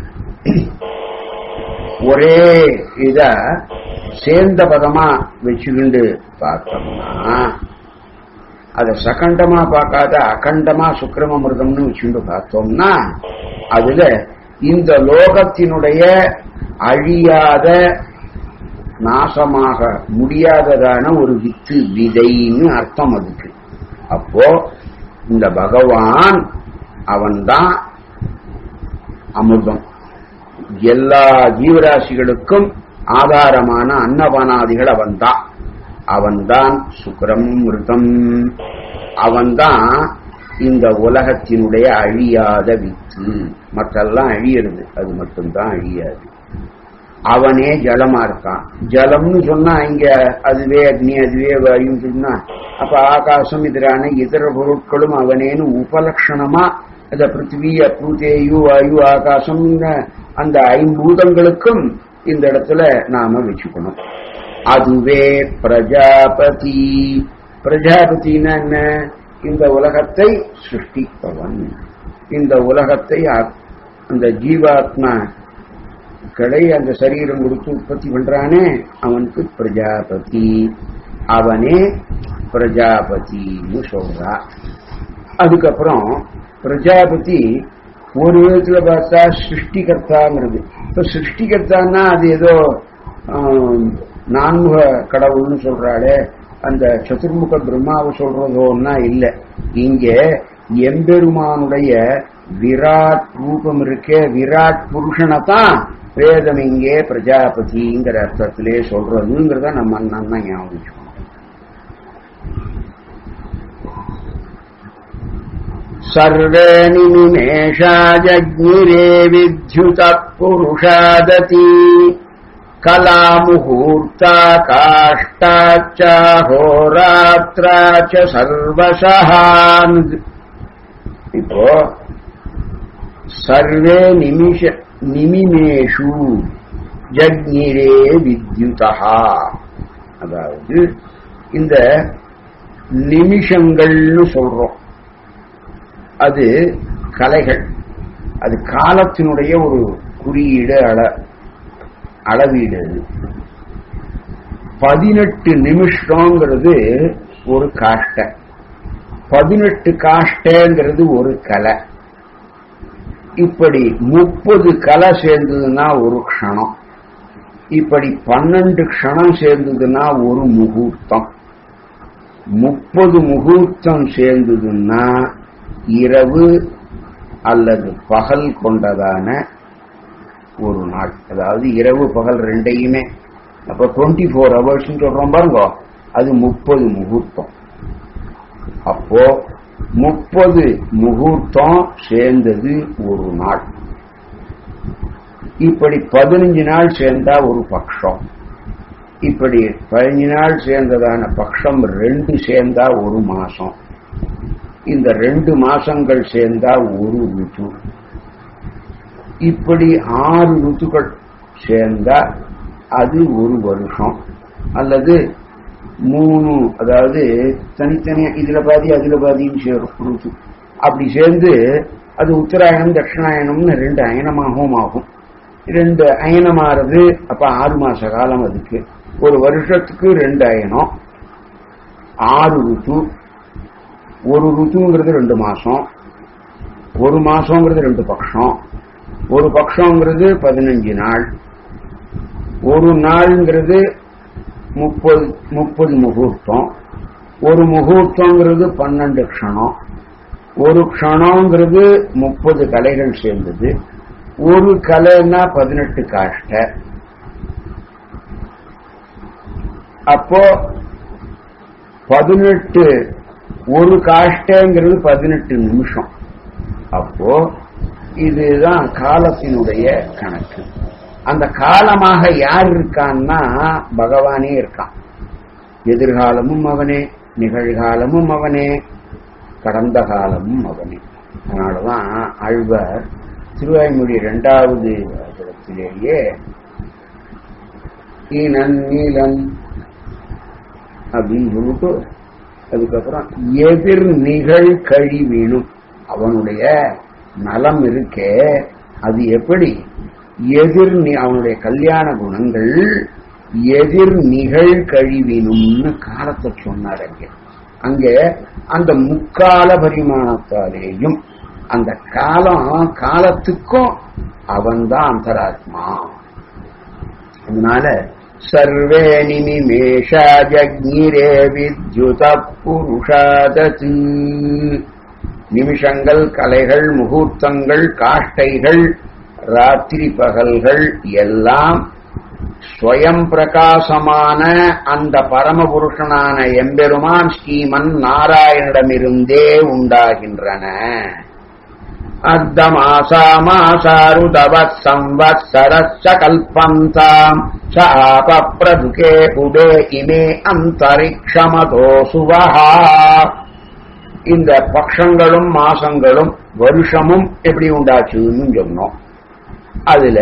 ஒரே இத சேர்ந்த பதமா வச்சுக்கிண்டு பார்த்தோம்னா அத சகண்டமா பார்க்காத அகண்டமா சுக்கிரம அமிர்தம்னு வச்சுட்டு பார்த்தோம்னா அதுல இந்த லோகத்தினுடைய அழியாத நாசமாக முடியாததான ஒரு வித்து விதைன்னு அர்த்தம் அதுக்கு அப்போ இந்த பகவான் அவன்தான் அமிர்தம் எல்லா ஜீவராசிகளுக்கும் ஆதாரமான அன்னபானாதிகள் அவன்தான் அவன்தான் சுக்ரம் மிருதம் அவன்தான் இந்த உலகத்தினுடைய அழியாத வித்து மற்றெல்லாம் அழியிறது அது மட்டும்தான் அழியாது அவனே ஜலமா இருக்கான் ஜலம்னு சொன்னா இங்க அதுவே அக்னி அதுவே வாயுன்னு சொன்னா அப்ப ஆகாசம் எதிரான இதர பொருட்களும் அவனேன்னு உபலட்சணமா அந்த பிருத்திவி அப்ரூதேயு வாயு ஆகாசம் அந்த ஐம்பூதங்களுக்கும் இந்த இடத்துல நாம வச்சுக்கணும் அதுவே பிரஜாபதி பிரஜாபதினா என்ன இந்த உலகத்தை சிருஷ்டிப்பவன் இந்த உலகத்தை அ- அந்த ஜீவாத்மா கடை அந்த சரீரம் கொடுத்து உற்பத்தி பண்றானே அவனுக்கு பிரஜாபதி அவனே பிரஜாபதின்னு சொல்றா அதுக்கப்புறம் பிரஜாபதி ஒரு விதத்துல பார்த்தா சிருஷ்டிகர்த்தாங்கிறது இப்ப சிருஷ்டிகர்த்தான்னா அது ஏதோ ஆம், நான்முக கடவுள்னு சொல்றாளே அந்த சதுர்முக பிரம்மாவை சொல்றதோன்னா இல்ல இங்க எம்பெருமானுடைய விராட் ரூபம் இருக்கே விராட் புருஷனை தான் வேதம் இங்கே பிரஜாபதிங்கிற அர்த்தத்திலே சொல்றதுங்கிறத நம்ம அண்ணன் தான் ஞாபகம் வச்சுக்கணும். सर्वे निमिषा जज्ञिरे विद्युतः पुरुषादति कला मुहूर्ता काष्ठाच्च होरात्रा च सर्वशः இப்போ சர்வே நிமிஷ நிமிமேஷு ஜக்ஞிரே வித்யுதா அதாவது இந்த நிமிஷங்கள்னு சொல்றோம் அது கலைகள் அது காலத்தினுடைய ஒரு குறியீடு அள அளவீடு அது பதினெட்டு நிமிஷங்கிறது ஒரு காஷ்டை பதினெட்டு காஷ்டங்கிறது ஒரு கலை இப்படி முப்பது கலை சேர்ந்ததுன்னா ஒரு க்ஷணம் இப்படி பன்னெண்டு க்ஷணம் சேர்ந்ததுன்னா ஒரு முகூர்த்தம் முப்பது முகூர்த்தம் சேர்ந்ததுன்னா இரவு அல்லது பகல் கொண்டதான ஒரு நாள் அதாவது இரவு பகல் ரெண்டையுமே அப்ப டுவெண்ட்டி ஃபோர் ஹவர்ஸ் சொல்றோம் பாருங்க அது முப்பது முகூர்த்தம் அப்போ முப்பது முகூர்த்தம் சேர்ந்தது ஒரு நாள் இப்படி பதினஞ்சு நாள் சேர்ந்தா ஒரு பக்ஷம் இப்படி பதினஞ்சு நாள் சேர்ந்ததான பக்ஷம் ரெண்டு சேர்ந்தா ஒரு மாசம் இந்த ரெண்டு மாசங்கள் சேர்ந்தா ஒரு ருத்து இப்படி ஆறு ருத்துக்கள் சேர்ந்தா அது ஒரு வருஷம் அல்லது மூணு அதாவது தனித்தனியா இதுல பாதி அதுல பாதின்னு சேரும் ருத்து அப்படி சேர்ந்து அது உத்தராயணம் தட்சிணாயணம்னு ரெண்டு அயனமாகவும் ஆகும் ரெண்டு அயனமாறது அப்ப ஆறு மாச காலம் அதுக்கு ஒரு வருஷத்துக்கு ரெண்டு அயனம் ஆறு ருத்து ஒரு ருத்துங்கிறது ரெண்டு மாசம் ஒரு மாசங்கிறது ரெண்டு பட்சம் ஒரு பட்சங்கிறது பதினஞ்சு நாள் ஒரு நாள்ங்கிறது முப்பது முப்பது முகூர்த்தம் ஒரு முகூர்த்தங்கிறது பன்னெண்டு க்ஷணம் ஒரு க்ஷணங்கிறது முப்பது கலைகள் சேர்ந்தது ஒரு கலைன்னா பதினெட்டு காஷ்ட அப்போ பதினெட்டு ஒரு காஷ்டங்கிறது பதினெட்டு நிமிஷம் அப்போ இதுதான் காலத்தினுடைய கணக்கு அந்த காலமாக யார் இருக்கான்னா பகவானே இருக்கான் எதிர்காலமும் அவனே நிகழ்காலமும் அவனே கடந்த காலமும் அவனே அதனாலதான் ஆழ்வார் திருவாய்மொழி இரண்டாவது இடத்திலேயே ஈனன் நீலன் அப்படின்னு சொல்லிட்டு அதுக்கப்புறம் எதிர் நிகழ் கழிவினும் அவனுடைய நலம் இருக்கே அது எப்படி எதிர் நி- அவனுடைய கல்யாண குணங்கள் எதிர் நிகழ் கழிவினும்னு காலத்தை சொன்னார் அங்கே அங்கே அந்த முக்கால பரிமாணத்தாலேயும் அந்த காலம் காலத்துக்கும் அவன்தான் அந்தராத்மா அதனால சர்வே நிமிமேஷா ஜக்ஞிரே வித்யுத புருஷாதத்து நிமிஷங்கள் கலைகள் முகூர்த்தங்கள் காஷ்டைகள் ராத்திரி பகல்கள் எல்லாம் ஸ்வயம் பிரகாசமான அந்த பரமபுருஷனான எம்பெருமான் ஸ்ரீமன் நாராயணிடமிருந்தே உண்டாகின்றன अर्धमासामासारुदवत् संवत्सरश्च कल्पन्ताम् स आपप्रदुके उदे इमे अन्तरिक्षमतो सुवः இந்த பக்ஷங்களும் மாசங்களும் வருஷமும் எப்படி உண்டாச்சுன்னு சொன்னோம் அதுல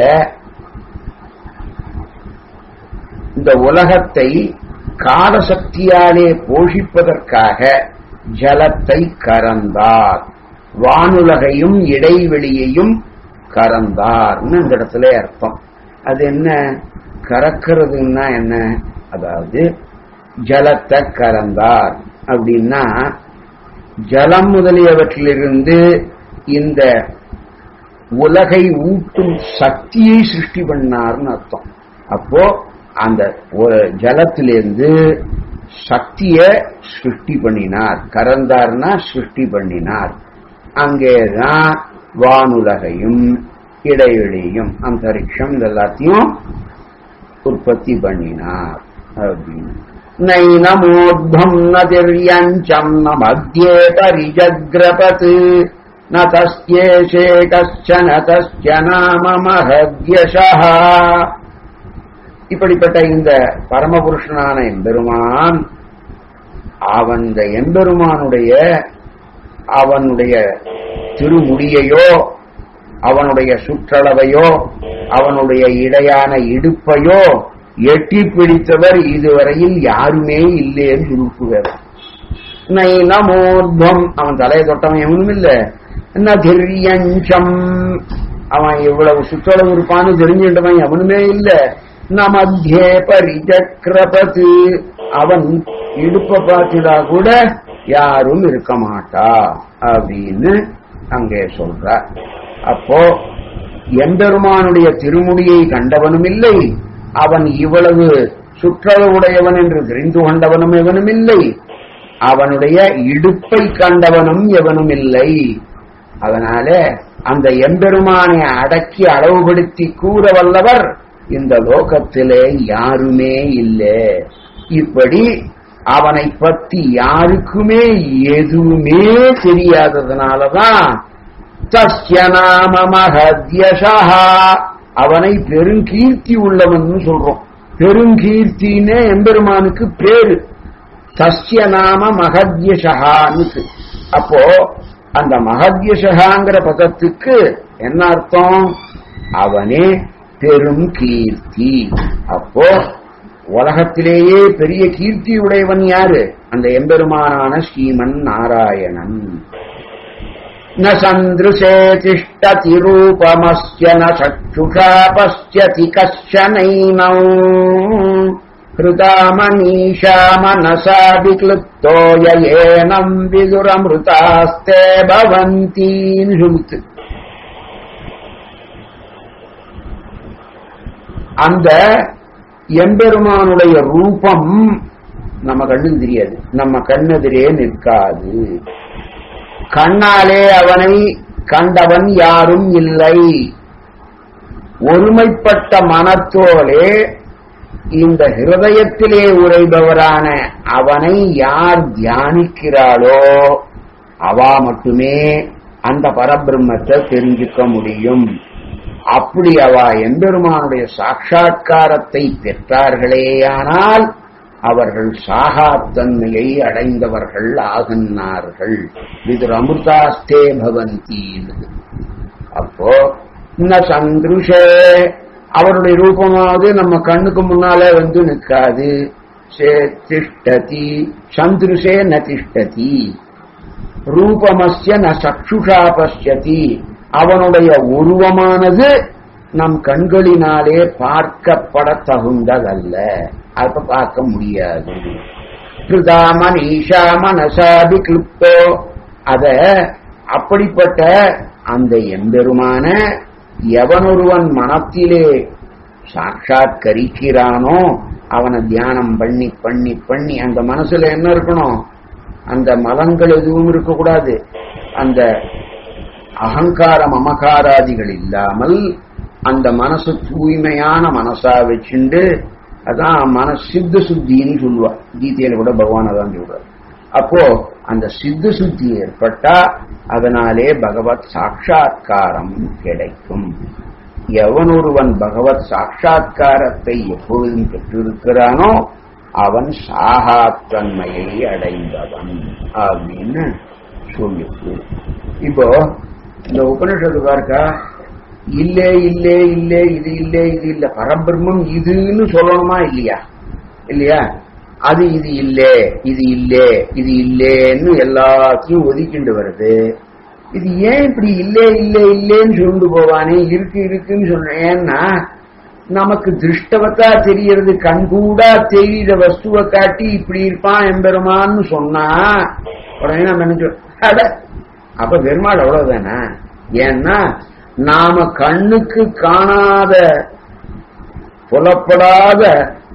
இந்த உலகத்தை காலசக்தியாலே போஷிப்பதற்காக ஜலத்தை கறந்தார் வானுலகையும் இடைவெளியையும் கறந்தார்னு இந்த இடத்துல அர்த்தம் அது என்ன கறக்கிறதுன்னா என்ன அதாவது ஜலத்தை கறந்தார் அப்படின்னா ஜலம் முதலியவற்றிலிருந்து இந்த உலகை ஊட்டும் சக்தியை சிருஷ்டி பண்ணார்னு அர்த்தம் அப்போ அந்த ஒரு ஜலத்திலிருந்து சக்திய சிருஷ்டி பண்ணினார் கறந்தார்னா சிருஷ்டி பண்ணினார் அங்கேதான் வானுலகையும் இடைவெளியும் அந்தரிக்ஷம் இதெல்லாத்தையும் உற்பத்தி பண்ணினார் அப்படின்னு நைனமோத்வம் நதிர்யஞ்சம் ந மத்தியே பரிஜக்ரபத் ந தஸ்யேஷே கஷ்டன தஸ்ய நாம மகத்யசः இப்படிப்பட்ட இந்த பரமபுருஷனான எம்பெருமான் அவன் இந்த எம்பெருமானுடைய அவனுடைய திருமுடியையோ அவனுடைய சுற்றளவையோ அவனுடைய இடையான இடுப்பையோ எட்டி பிடித்தவர் இதுவரையில் யாருமே இல்லைன்னு சுருக்குவர் நைனமோர்வம் அவன் தலையை தொட்டவன் எவனும் இல்ல நதிரியஞ்சம் அவன் இவ்வளவு சுற்றளவு இருப்பான்னு தெரிஞ்சுட்டவன் எவனுமே இல்ல ந மத்தியே பரிஜக்ரபத்து அவன் இடுப்ப பார்த்துடா கூட யாரும் இருக்க மாட்டா அப்படின்னு அங்கே சொல்ற அப்போ எம்பெருமானுடைய திருமுடியை கண்டவனும் இல்லை அவன் இவ்வளவு சுற்றளவுடையவன் என்று தெரிந்து கொண்டவனும் எவனும் இல்லை அவனுடைய இடுப்பை கண்டவனும் எவனும் இல்லை அதனால அந்த எம்பெருமானை அடக்கி அளவுபடுத்தி கூற வல்லவர் இந்த லோகத்திலே யாருமே இல்லை இப்படி அவனை பத்தி யாருக்குமே எதுவுமே தெரியாததுனாலதான் தஸ்ய நாம மகத்யசா அவனை பெருங்கீர்த்தி உள்ளவன் சொல்றோம் பெருங்கீர்த்தின்னு எம்பெருமானுக்கு பேரு தஸ்ய நாம மகத்யசகான்னு அப்போ அந்த மகத்யசகாங்கிற பதத்துக்கு என்ன அர்த்தம் அவனே பெரும் கீர்த்தி அப்போ உலகத்திலேயே பெரிய கீர்த்தி உடையவன் யாரு அந்த எம்பெருமானான ஸ்ரீமன் நாராயணன் न सन्दृशे तिष्ठति रूपमस्य न चक्षुषा पश्यति कश्चनैनौ हृतामनीषा मनसा विक्लुप्तो येनम् विदुरमृतास्ते भवन्तीन् சுமித்து அந்த எம்பெருமானுடைய ரூபம் நம்ம கண்ணுக்கு தெரியாது நம்ம கண்ணெதிரே நிற்காது கண்ணாலே அவனை கண்டவன் யாரும் இல்லை ஒருமைப்பட்ட மனத்தோலே இந்த ஹிருதயத்திலே உரைபவரான அவனை யார் தியானிக்கிறாளோ அவா மட்டுமே அந்த பரபிரம்மத்தை தெரிஞ்சுக்க முடியும் அப்படி அவ எம்பெருமானுடைய சாட்சா்காரத்தை பெற்றார்களேயானால் அவர்கள் சாகாத்தன்மையை அடைந்தவர்கள் ஆகின்றார்கள் இது அமிர்தாஸ்தே பவந்தி அப்போ ந சந்திருஷே அவருடைய ரூபமாவது நம்ம கண்ணுக்கு முன்னாலே வந்து நிற்காது திஷ்டதி சந்திருஷே ந திஷ்டதி ரூபமஸ்ய ந சக்ஷுஷா பசியதி அவனுடைய உருவமானது நம் கண்களினாலே பார்க்கப்பட தகுந்ததல்ல அப்ப பார்க்க முடியாது கிருதா மனிஷா மனசாபி கிளிப்தோ அத அப்படிப்பட்ட அந்த எம்பெருமான எவனொருவன் மனத்திலே சாட்சாத்கரிக்கிறானோ அவனை தியானம் பண்ணி பண்ணி பண்ணி அந்த மனசுல என்ன இருக்கணும் அந்த மலங்கள் எதுவும் இருக்கக்கூடாது அந்த அகங்காரம் அமகாராதிகள் இல்லாமல் அந்த மனசு தூய்மையான மனசா வச்சுண்டு அதான் மன சித்த சுத்தின்னு சொல்லுவா கீதையில கூட பகவான் அதான் சொல்றார் அப்போ அந்த சித்த சுத்தி ஏற்பட்டா அதனாலே பகவத் சாட்சா்காரம் கிடைக்கும் எவனொருவன் பகவத் சாட்சா்காரத்தை எப்பொழுதும் பெற்றிருக்கிறானோ அவன் சாகாத்தன்மையை அடைந்தவன் அப்படின்னு சொல்லிட்டு இப்போ இந்த உபனிஷத்து பார்க்கா இல்லே இல்லே இல்லே இது இல்லே இது இல்ல பரபிரம்மம் இதுன்னு சொல்லணுமா இல்லையா இல்லையா அது இது இல்லே இது இல்லே இது இல்லேன்னு எல்லாத்தையும் ஒதுக்கிண்டு வருது இது ஏன் இப்படி இல்லே இல்லே இல்லேன்னு சொல்லிட்டு போவானே இருக்கு இருக்குன்னு சொல்றேன் ஏன்னா நமக்கு திருஷ்டவத்தா தெரியறது கண்கூடா தெரியிற வஸ்துவை காட்டி இப்படி இருப்பான் எம்பெருமான்னு சொன்னா உடனே நம்ம நினைச்சோம் அட அப்ப பெருமாள் அவ்வளவுதானே ஏன்னா நாம கண்ணுக்கு காணாத புலப்படாத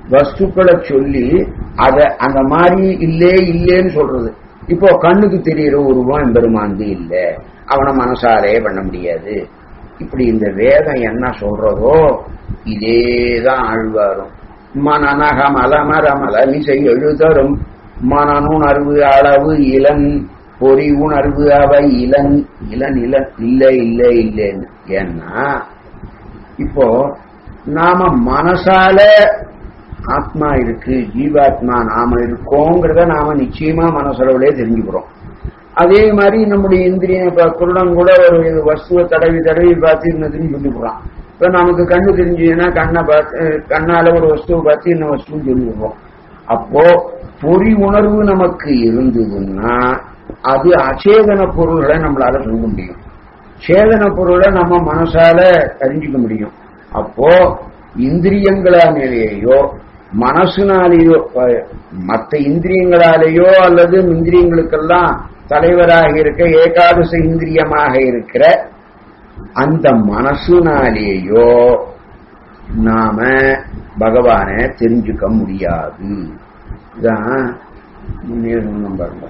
வஸ்துக்களை சொல்லி அத அந்த மாதிரி இல்லே இல்லேன்னு சொல்றது இப்போ கண்ணுக்கு தெரியிற உருவம் பெருமாந்து இல்ல அவனை மனசாலே பண்ண முடியாது இப்படி இந்த வேதம் என்ன சொல்றதோ இதேதான் ஆழ்வாரும் மனநக மலமர மலமிசை எழுதரும் மனனுணர்வு அளவு இளன் பொறி உணர்வு அவை இளன் இளன் இளன் இல்லை இல்லை இல்லைன்னு ஏன்னா இப்போ நாம மனசால ஆத்மா இருக்கு ஜீவாத்மா நாம இருக்கோங்கிறத நாம நிச்சயமா மனசளவுலே தெரிஞ்சுக்கிறோம் அதே மாதிரி நம்முடைய இந்திரிய இப்ப குருடன் கூட ஒரு வஸ்துவை தடவி தடவி பார்த்து இன்னதுன்னு சொல்லிவிடுறான் இப்ப நமக்கு கண்ணு தெரிஞ்சதுன்னா கண்ணை பார்த்து கண்ணால ஒரு வஸ்துவை பார்த்து இன்னும் வஸ்துன்னு சொல்லிவிடுறோம் அப்போ பொறி உணர்வு நமக்கு இருந்ததுன்னா அது அச்சேதன பொருள்களை நம்மளால சொல்ல முடியும் சேதன பொருளை நம்ம மனசால அறிஞ்சிக்க முடியும் அப்போ இந்திரியங்களாலேயோ மனசுனாலேயோ அஹ், மத்த இந்திரியங்களாலேயோ அல்லது இந்திரியங்களுக்கெல்லாம் தலைவராக இருக்க ஏகாதச இந்திரியமாக இருக்கிற அந்த மனசுனாலேயோ நாம பகவானை தெரிஞ்சுக்க முடியாது இதான் முன்னே சொன்னோம் பாருங்க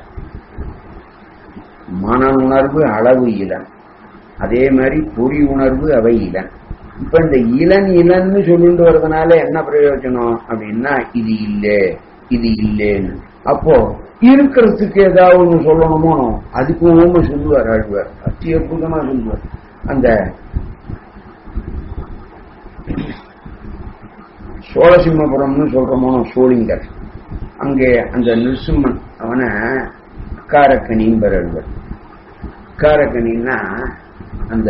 மன உணர்வு அளவு இளன் அதே மாதிரி பொறி உணர்வு அவை இளன் இப்ப இந்த இளன் இளன்னு சொல்லிட்டு வர்றதுனால என்ன பிரயோஜனம் அப்படின்னா இது இல்ல இது இல்லேன்னு அப்போ இருக்கிறதுக்கு ஏதாவது ஒண்ணு சொல்லணுமோ அதுக்கு ஓம சொல்லுவார் ஆழ்வார் அத்தி அற்புதமா சொல்லுவார் அந்த சோழசிம்மபுரம்னு சொல்றோமோ சோழிங்கர் அங்கே அந்த நிருசிம்மன் அவனை காரக்கணிம்பர் எழுவர் காரக்கணின்னா அந்த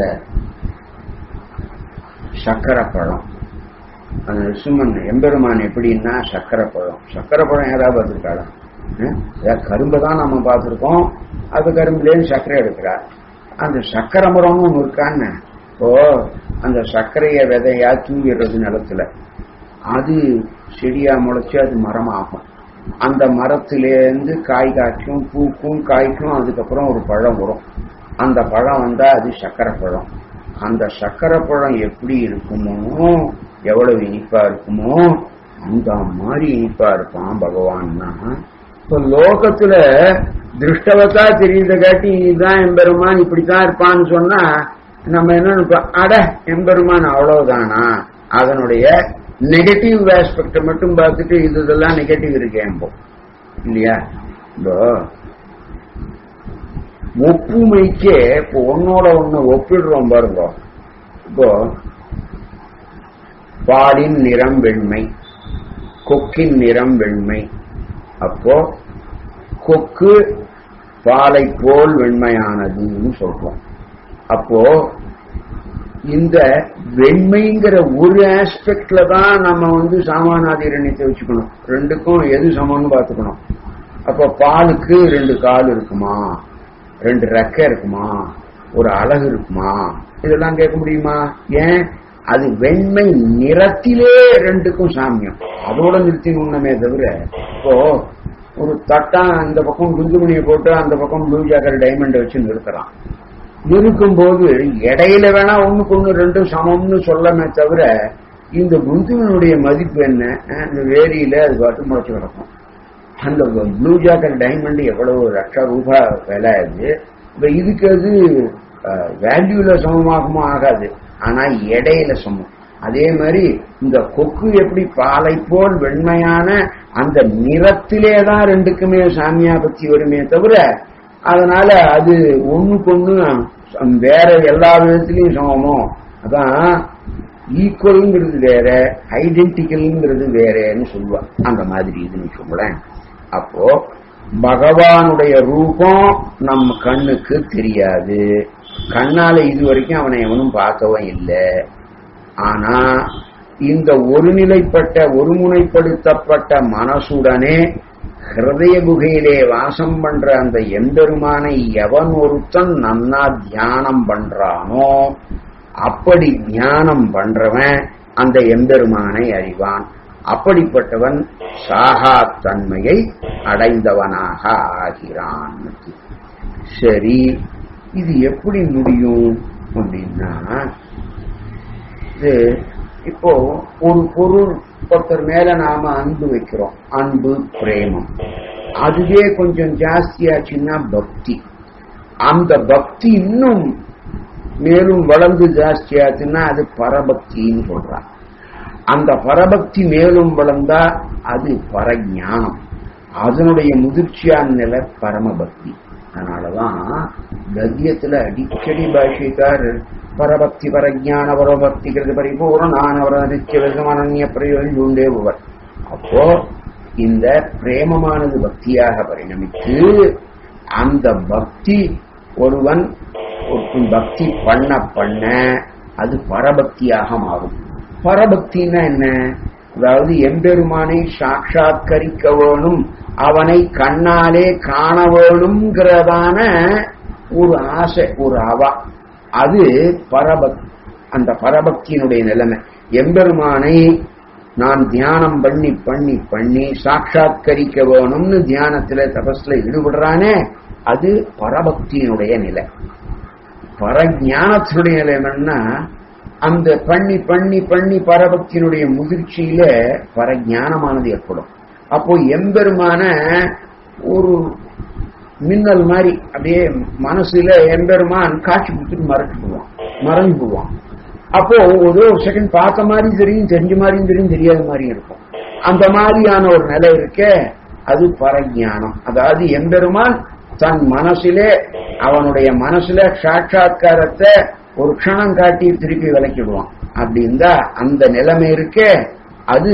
சக்கரை பழம் அந்த நிருசிம்மன் எம்பெருமான் எப்படின்னா சக்கரை பழம் சக்கரை பழம் யாராவது பார்த்துருக்காளா கரும்பு தான் நம்ம பார்த்துருக்கோம் அது கரும்புலேருந்து சர்க்கரை எடுக்கிறார் அந்த சக்கரை மரம்னு ஒன்று இருக்கான்னு இப்போ அந்த சர்க்கரைய விதையா தூங்கிடுறது நிலத்துல அது செடியா முளைச்சு அது மரமாகும் அந்த மரத்திலேருந்து காய் காய்க்கும் பூக்கும் காய்க்கும் அதுக்கப்புறம் ஒரு பழம் வரும் அந்த பழம் வந்தா அது சக்கரை பழம் அந்த சக்கரை பழம் எப்படி இருக்குமோ எவ்வளவு இனிப்பா இருக்குமோ அந்த மாதிரி இனிப்பா இருப்பான் பகவான்னா இப்ப லோகத்துல திருஷ்டவத்தா தெரியுத காட்டி இதுதான் எம்பெருமான் இப்படித்தான் இருப்பான்னு சொன்னா நம்ம என்ன நினைப்போம் அட எம்பெருமான் அவ்வளவுதானா அதனுடைய நெகட்டிவ் ஆஸ்பெக்ட மட்டும் பார்த்துட்டு இது இதெல்லாம் நெகட்டிவ் இருக்கேன் இல்லையா இப்போ ஒப்புமைக்கே இப்போ ஒன்னோட ஒண்ணு ஒப்பிடுறோம் பாருங்க இப்போ பாலின் நிறம் வெண்மை கொக்கின் நிறம் வெண்மை அப்போ கொக்கு பாலை போல் வெண்மையானதுன்னு சொல்றோம் அப்போ இந்த வெண்மைங்கிற ஒரு ஆஸ்பெக்ட்ல தான் நம்ம வந்து சாமானாதிரண்யத்தை வச்சுக்கணும் ரெண்டுக்கும் எது சமம்னு பார்த்துக்கணும் அப்போ பாலுக்கு ரெண்டு கால் இருக்குமா ரெண்டு ரெக்கை இருக்குமா ஒரு அழகு இருக்குமா இதெல்லாம் கேட்க முடியுமா ஏன் அது வெண்மை நிறத்திலே ரெண்டுக்கும் சாமியம் அதோட நிறுத்தி உண்ணமே தவிர இப்போ ஒரு தட்டா இந்த பக்கம் குந்துமணியை போட்டு அந்த பக்கம் ப்ளூ ஜாக்கர் டைமண்ட் வச்சு நிறுத்துறான் நிற்கும் போது இடையில வேணா ஒண்ணுக்கு ஒண்ணு ரெண்டும் சமம்னு சொல்லமே தவிர இந்த குந்துமனுடைய மதிப்பு என்ன அந்த வேரியில அது பாட்டு முளைச்சு கிடக்கும் அந்த ப்ளூ ஜாக்கர் டைமண்ட் எவ்வளவு லட்சம் ரூபாய் விலை அது இப்ப இதுக்கு அது வேல்யூல சமமாகுமோ ஆகாது ஆனா இடையில சமம் அதே மாதிரி இந்த கொக்கு எப்படி பாலை போல் வெண்மையான அந்த நிறத்திலே தான் ரெண்டுக்குமே சாமியாபத்தி வருமே தவிர அதனால அது ஒண்ணுக்கு ஒண்ணு வேற எல்லா விதத்திலையும் சமமோ அதான் ஈக்குவல்ங்கிறது வேற ஐடென்டிக்கல்ங்கிறது வேறன்னு சொல்லுவா அந்த மாதிரி இதுன்னு சொல்லுவேன் அப்போ பகவானுடைய ரூபம் நம் கண்ணுக்கு தெரியாது கண்ணால இது வரைக்கும் அவனை எவனும் பார்த்தவன் இல்லை ஆனா இந்த ஒருநிலைப்பட்ட ஒருமுனைப்படுத்தப்பட்ட மனசுடனே ஹிருதய குகையிலே வாசம் பண்ற அந்த எம்பெருமானை எவன் ஒருத்தன் நன்னா தியானம் பண்றானோ அப்படி தியானம் பண்றவன் அந்த எம்பெருமானை அறிவான் அப்படிப்பட்டவன் சாகா தன்மையை அடைந்தவனாக ஆகிறான் சரி இது எப்படி முடியும் அப்படின்னா இது இப்போ ஒரு பொருள் ஒருத்தர் மேல நாம அன்பு வைக்கிறோம் அன்பு பிரேமம் அதுவே கொஞ்சம் ஜாஸ்தியாச்சுன்னா பக்தி அந்த பக்தி இன்னும் மேலும் வளர்ந்து ஜாஸ்தியாச்சுன்னா அது பரபக்தின்னு சொல்றான் அந்த பரபக்தி மேலும் வளர்ந்தா அது பரஞானம் அதனுடைய முதிர்ச்சியான நிலை பரமபக்தி அதனாலதான் கத்தியத்துல அடிக்கடி பாஷிக்கார் பரபக்தி பரஜான பரபக்திகிறது பரிபூர்ணானவர நித்திய விதமானன்ய பிரயோஜனம் உண்டேபவர் அப்போ இந்த பிரேமமானது பக்தியாக பரிணமித்து அந்த பக்தி ஒருவன் ஒருத்தன் பக்தி பண்ண பண்ண அது பரபக்தியாக மாறும் பரபக்தின்னா என்ன அதாவது எம்பெருமானை சாட்சாத்கரிக்க வேணும் அவனை கண்ணாலே காண வேணுங்கிறதான ஒரு ஆசை ஒரு அவா அது பரபக் அந்த பரபக்தியினுடைய நிலைமை எம்பெருமானை நான் தியானம் பண்ணி பண்ணி பண்ணி சாட்சாத்கரிக்க வேணும்னு தியானத்துல தபஸ்ல ஈடுபடுறானே அது பரபக்தியினுடைய நிலை பரஞானத்தினுடைய நிலை என்னன்னா அந்த பண்ணி பண்ணி பண்ணி பரபக்தியினுடைய முதிர்ச்சியில பரஞானமானது ஏற்படும் அப்போ எம்பெருமான ஒரு மின்னல் மாதிரி அப்படியே மனசுல எம்பெருமான் காட்சி கொடுத்துட்டு மறைச்சு போவான் மறைஞ்சு போவான் அப்போ ஒரு ஒரு செகண்ட் பார்த்த மாதிரி தெரியும் தெரிஞ்ச மாதிரியும் தெரியும் தெரியாத மாதிரியும் இருக்கும் அந்த மாதிரியான ஒரு நிலை இருக்க அது பரஞானம் அதாவது எம்பெருமான் தன் மனசிலே அவனுடைய மனசுல சாட்சா்காரத்தை ஒரு க்ஷணம் காட்டி திருப்பி விளக்கிடுவான் அப்படி இருந்தா அந்த நிலைமை இருக்க அது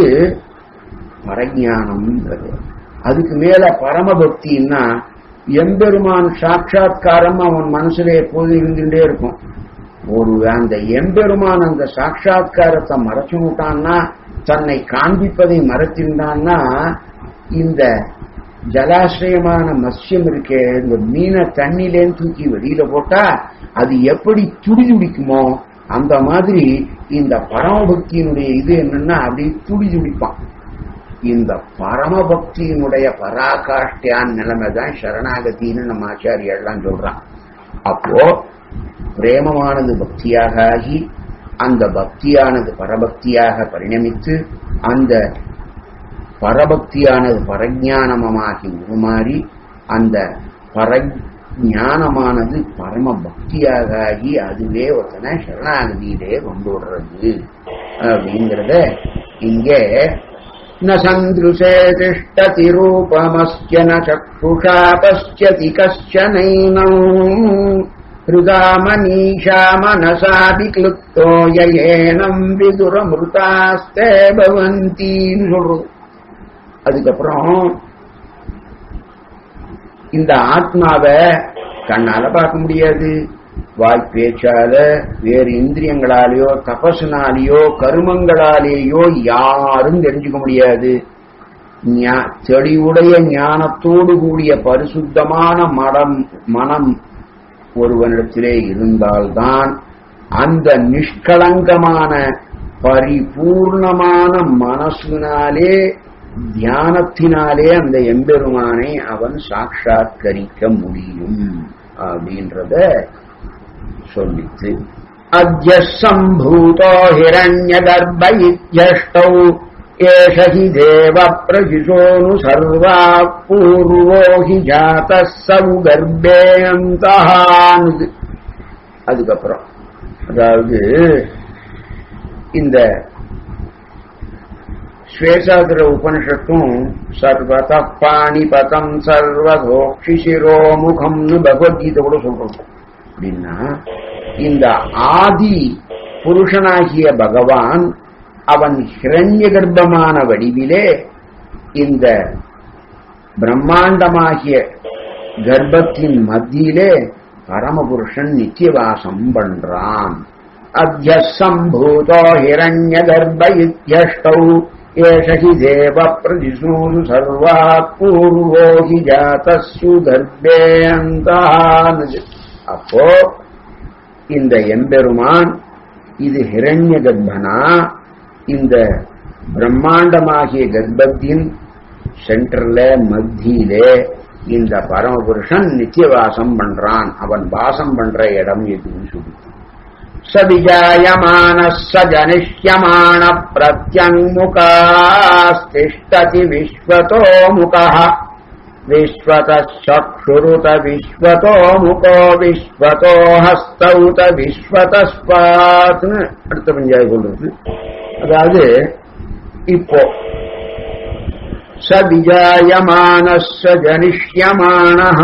பரஞானம்ன்றது அதுக்கு மேல பரமபக்தின்னா எம்பெருமான் சாட்சா்காரம் அவன் மனசுல எப்போதும் இருந்துட்டே இருக்கும் ஒரு அந்த எம்பெருமான் அந்த சாட்சா்காரத்தை மறைச்சு விட்டான்னா தன்னை காண்பிப்பதை மறைத்திருந்தான்னா இந்த ஜலாசிரயமான மத்யம் இருக்கே இந்த மீனை தண்ணிலேன்னு தூக்கி வெளியில போட்டா அது எப்படி துடி துடிக்குமோ அந்த மாதிரி இந்த பரமபக்தியினுடைய இது என்னன்னா அப்படி துடி துடிப்பான் இந்த பரமபக்தியினுடைய பராகாஷ்டியான் நிலைமை தான் சரணாகத்தின்னு நம்ம ஆச்சாரியெல்லாம் சொல்றான் அப்போ பிரேமமானது பக்தியாக ஆகி அந்த பக்தியானது பரபக்தியாக பரிணமித்து அந்த பரபக்தியானது பரஜானமமாகி உருமாறி அந்த பரஞானமானது பரம பக்தியாக ஆகி அதுவே ஒருத்தனை சரணாகதியிலே கொண்டு விடுறது அப்படிங்கிறத இங்கே न सन्दृशे तिष्ठति रूपमस्य न चक्षुषा पश्यति कश्चनैनम् हृदा मनीषा मनसापि क्लुप्तो ययेनम् विदुरमृतास्ते भवन्तीன்னு சொல்றது அதுக்கப்புறம் இந்த ஆத்மாவை கண்ணால பார்க்க முடியாது வாய் பேச்சால வேறு இந்திரியங்களாலேயோ தபசுனாலேயோ கருமங்களாலேயோ யாரும் தெரிஞ்சுக்க முடியாது தெளிவுடைய ஞானத்தோடு கூடிய பரிசுத்தமான மடம் மனம் ஒருவனிடத்திலே இருந்தால்தான் அந்த நிஷ்கலங்கமான பரிபூர்ணமான மனசினாலே தியானத்தினாலே அந்த எம்பெருமானை அவன் சாட்சாத்கரிக்க முடியும் அப்படின்றத சொல்லித்து அத்திய சம்பூதோ ஹிரண்ய கர்ப்ப இத்தியஷ்டௌ ஏஷ ஹி தேவ பிரஜிஷோனு சர்வா பூர்வோ ஹி ஜாத சவு கர்ப்பேந்தான்னு அதுக்கப்புறம் அதாவது இந்த ஸ்வேசாதிர உபனிஷத்தும் சர்வத பாணிபதம் சர்வதோக்ஷி சிரோமுகம்னு பகவத்கீதை கூட சொல்றோம் அப்படின்னா இந்த ஆதி புருஷனாகிய பகவான் அவன் ஹிரண்ய கர்ப்பமான வடிவிலே இந்த பிரம்மாண்டமாகிய கர்ப்பத்தின் மத்தியிலே பரமபுருஷன் நித்தியவாசம் பண்றான் அத்திய சம்பூதோ ஹிரண்ய கர்ப்ப இத்தியஷ்டௌ ஏஷ ஹி தேவ பிரதிசூரு சர்வா பூர்வோ ஹி ஜாதஸ்ஸு கர்ப்பேந்தான்னு அப்போ இந்த எம்பெருமான் இது ஹிரண்ய கர்ப்பனா இந்த பிரம்மாண்டமாகிய கர்ப்பத்தின் சென்டர்ல மத்தியிலே இந்த பரமபுருஷன் நித்திய வாசம் பண்றான் அவன் வாசம் பண்ற இடம் எதுன்னு சொல்லி सविजायमानः स जनिष्यमाण प्रत्यङ्मुखास्तिष्ठति विश्वतो मुखः विश्वतः चक्षुरुत विश्वतो मुखो विश्वतो हस्तौत விஸ்வதஸ்பாத் அடுத்த பஞ்சாய சொல்றது அதாவது இப்போ சவிஜாயமானஸ்ஸ ஜனிஷ்யமானः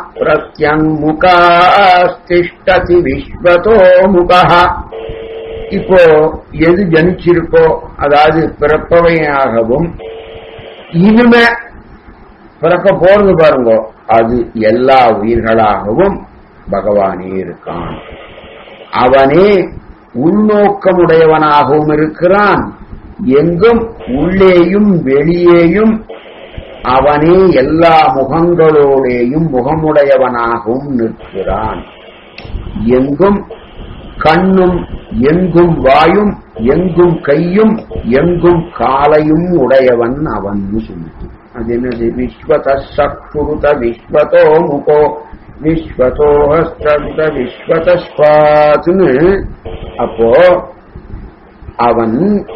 பிரத்யங்முகாஸ்திஷ்டதி விஸ்வதோ முகः இப்போ எது ஜனிச்சிருக்கோ அதாவது பிறப்பவையாகவும் இனிமே பிறக்க போறது பாருங்க அது எல்லா உயிர்களாகவும் பகவானே இருக்கான் அவனே உள்நோக்கமுடையவனாகவும் இருக்கிறான் எங்கும் உள்ளேயும் வெளியேயும் அவனே எல்லா முகங்களோடேயும் முகமுடையவனாகவும் நிற்கிறான் எங்கும் கண்ணும் எங்கும் வாயும் எங்கும் கையும் எங்கும் காலையும் உடையவன் அவன் சொல்லிட்டு அது என்னது விஸ்வத சக்ஷுருத விஸ்வதோ முகோ விஸ்வதோ ஹஸ்த விஸ்வதஸ்பாத்னு அப்போ அவன்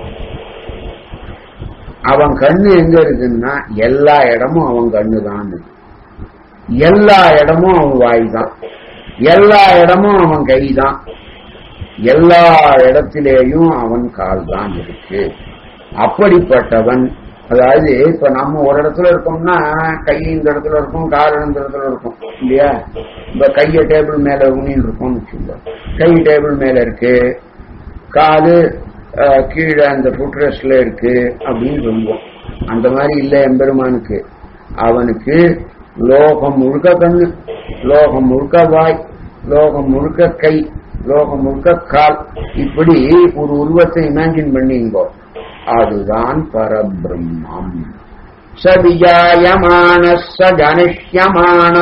அவன் கண்ணு எங்க இருக்குன்னா எல்லா இடமும் அவன் கண்ணு தான் எல்லா இடமும் அவன் வாய் தான் எல்லா இடமும் அவன் கை தான் எல்லா இடத்திலேயும் அவன் கால் தான் இருக்கு அப்படிப்பட்டவன் அதாவது இப்ப நம்ம ஒரு இடத்துல இருக்கோம்னா கை இந்த இடத்துல இருக்கும் கால் இந்த இடத்துல இருக்கும் இல்லையா இப்ப கைய டேபிள் மேல ஊனின்னு இருக்கோம்னு வச்சுக்கோ கை டேபிள் மேல இருக்கு காலு அஹ், கீழே அந்த ஃபுட்ரெஸ்ட்ல இருக்கு அப்படின்னு சொல்லுவோம் அந்த மாதிரி இல்ல எம்பெருமானுக்கு அவனுக்கு லோகம் முழுக்க கண்ணு லோகம் முழுக்க வாய் லோகம் முழுக்க கை லோகம் முழுக்க கால் இப்படி ஒரு உருவத்தை இமேஜின் பண்ணிங்கோ அதுதான் பரபிரம்மம் ச விஜாயமான ச ஜனிஷ்யமான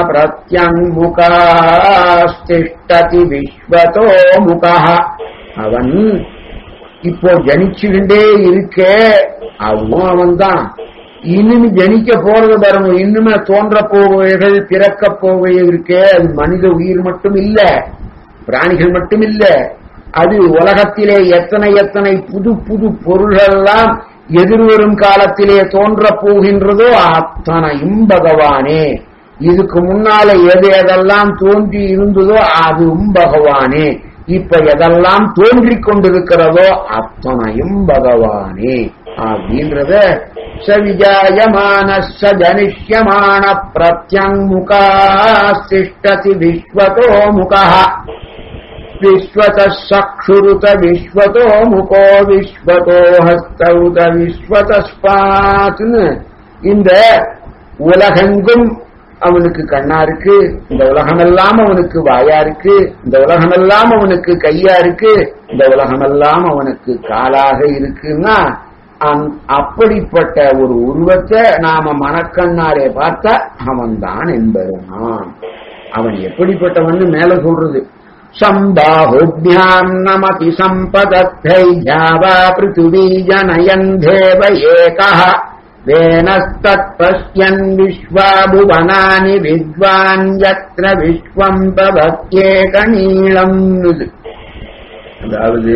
பிரத்யங்முகாஸ்திஷ்டதி விஸ்வதோ முகா அவன் இப்போ ஜனிச்சுக்கிட்டே இருக்கே அதுவும் அவன்தான் இன்னும் ஜனிக்க போறது பாருங்க இன்னுமே தோன்ற போவைகள் பிறக்க போவை இருக்கே அது மனித உயிர் மட்டும் இல்ல பிராணிகள் மட்டும் இல்ல அது உலகத்திலே எத்தனை எத்தனை புது புது பொருள்களெல்லாம் எதிர்வரும் காலத்திலே தோன்ற போகின்றதோ அத்தனையும் பகவானே இதுக்கு முன்னால எது எதெல்லாம் தோன்றி இருந்ததோ அதுவும் பகவானே இப்ப எதெல்லாம் தோன்றிக் கொண்டிருக்கிறதோ அத்தனையும் பகவானே அப்படின்றத சவிஜாயமான ச ஜனிஷ்யமான பிரத்யங்முகாஸ்திஷ்டதி விஸ்வதோ முகா விஸ்வதः சக்ஷுருத விஸ்வதோ முகோ விஸ்வதோ ஹஸ்தௌத விஸ்வதஸ்பாத்னு இந்த உலகெங்கும் அவனுக்கு கண்ணா இருக்கு இந்த உலகமெல்லாம் அவனுக்கு வாயா இருக்கு இந்த உலகமெல்லாம் அவனுக்கு கையா இருக்கு இந்த உலகமெல்லாம் அவனுக்கு காலாக இருக்குன்னா அந்- அப்படிப்பட்ட ஒரு உருவத்தை நாம மனக்கண்ணாலே பார்த்தா அவன்தான் என்பதுதான் அவன் எப்படிப்பட்டவன்னு மேல சொல்றது சம்பாஹுபியாம் நமதி சம்பதத்தை ஜாவா பிருத்திவி ஜனயன் தேவ ஏகः வேனஸ்தத் பஷ்யன் விஸ்வாபுவனானி வித்வான் யத்ர விஸ்வம் பவத்யேக நீளம் அதாவது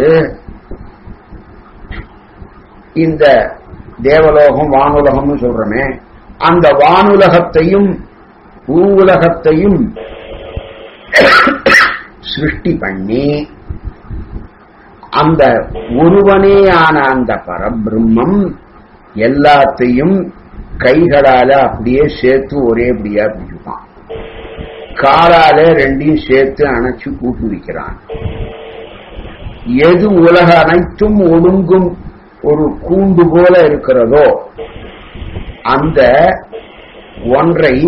இந்த தேவலோகம் வானுலகம்னு சொல்றோமே அந்த வானுலகத்தையும் பூவுலகத்தையும் சிருஷ்டி பண்ணி அந்த ஒருவனேயான அந்த பரபிரம்மம் எல்லாத்தையும் கைகளால அப்படியே சேர்த்து ஒரே அப்படியா பிடிச்சுப்பான் காலால ரெண்டையும் சேர்த்து அணைச்சு கூட்டு வைக்கிறான் எது உலக அனைத்தும் ஒடுங்கும் ஒரு கூண்டு போல இருக்கிறதோ அந்த ஒன்றை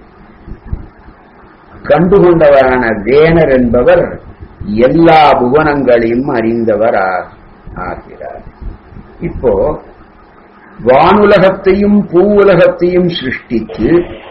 கண்டுகொண்டவரான வேணர் என்பவர் எல்லா புவனங்களையும் அறிந்தவர் ஆ- ஆகிறார் இப்போ வானுலகத்தையும் பூவுலகத்தையும் சிருஷ்டித்து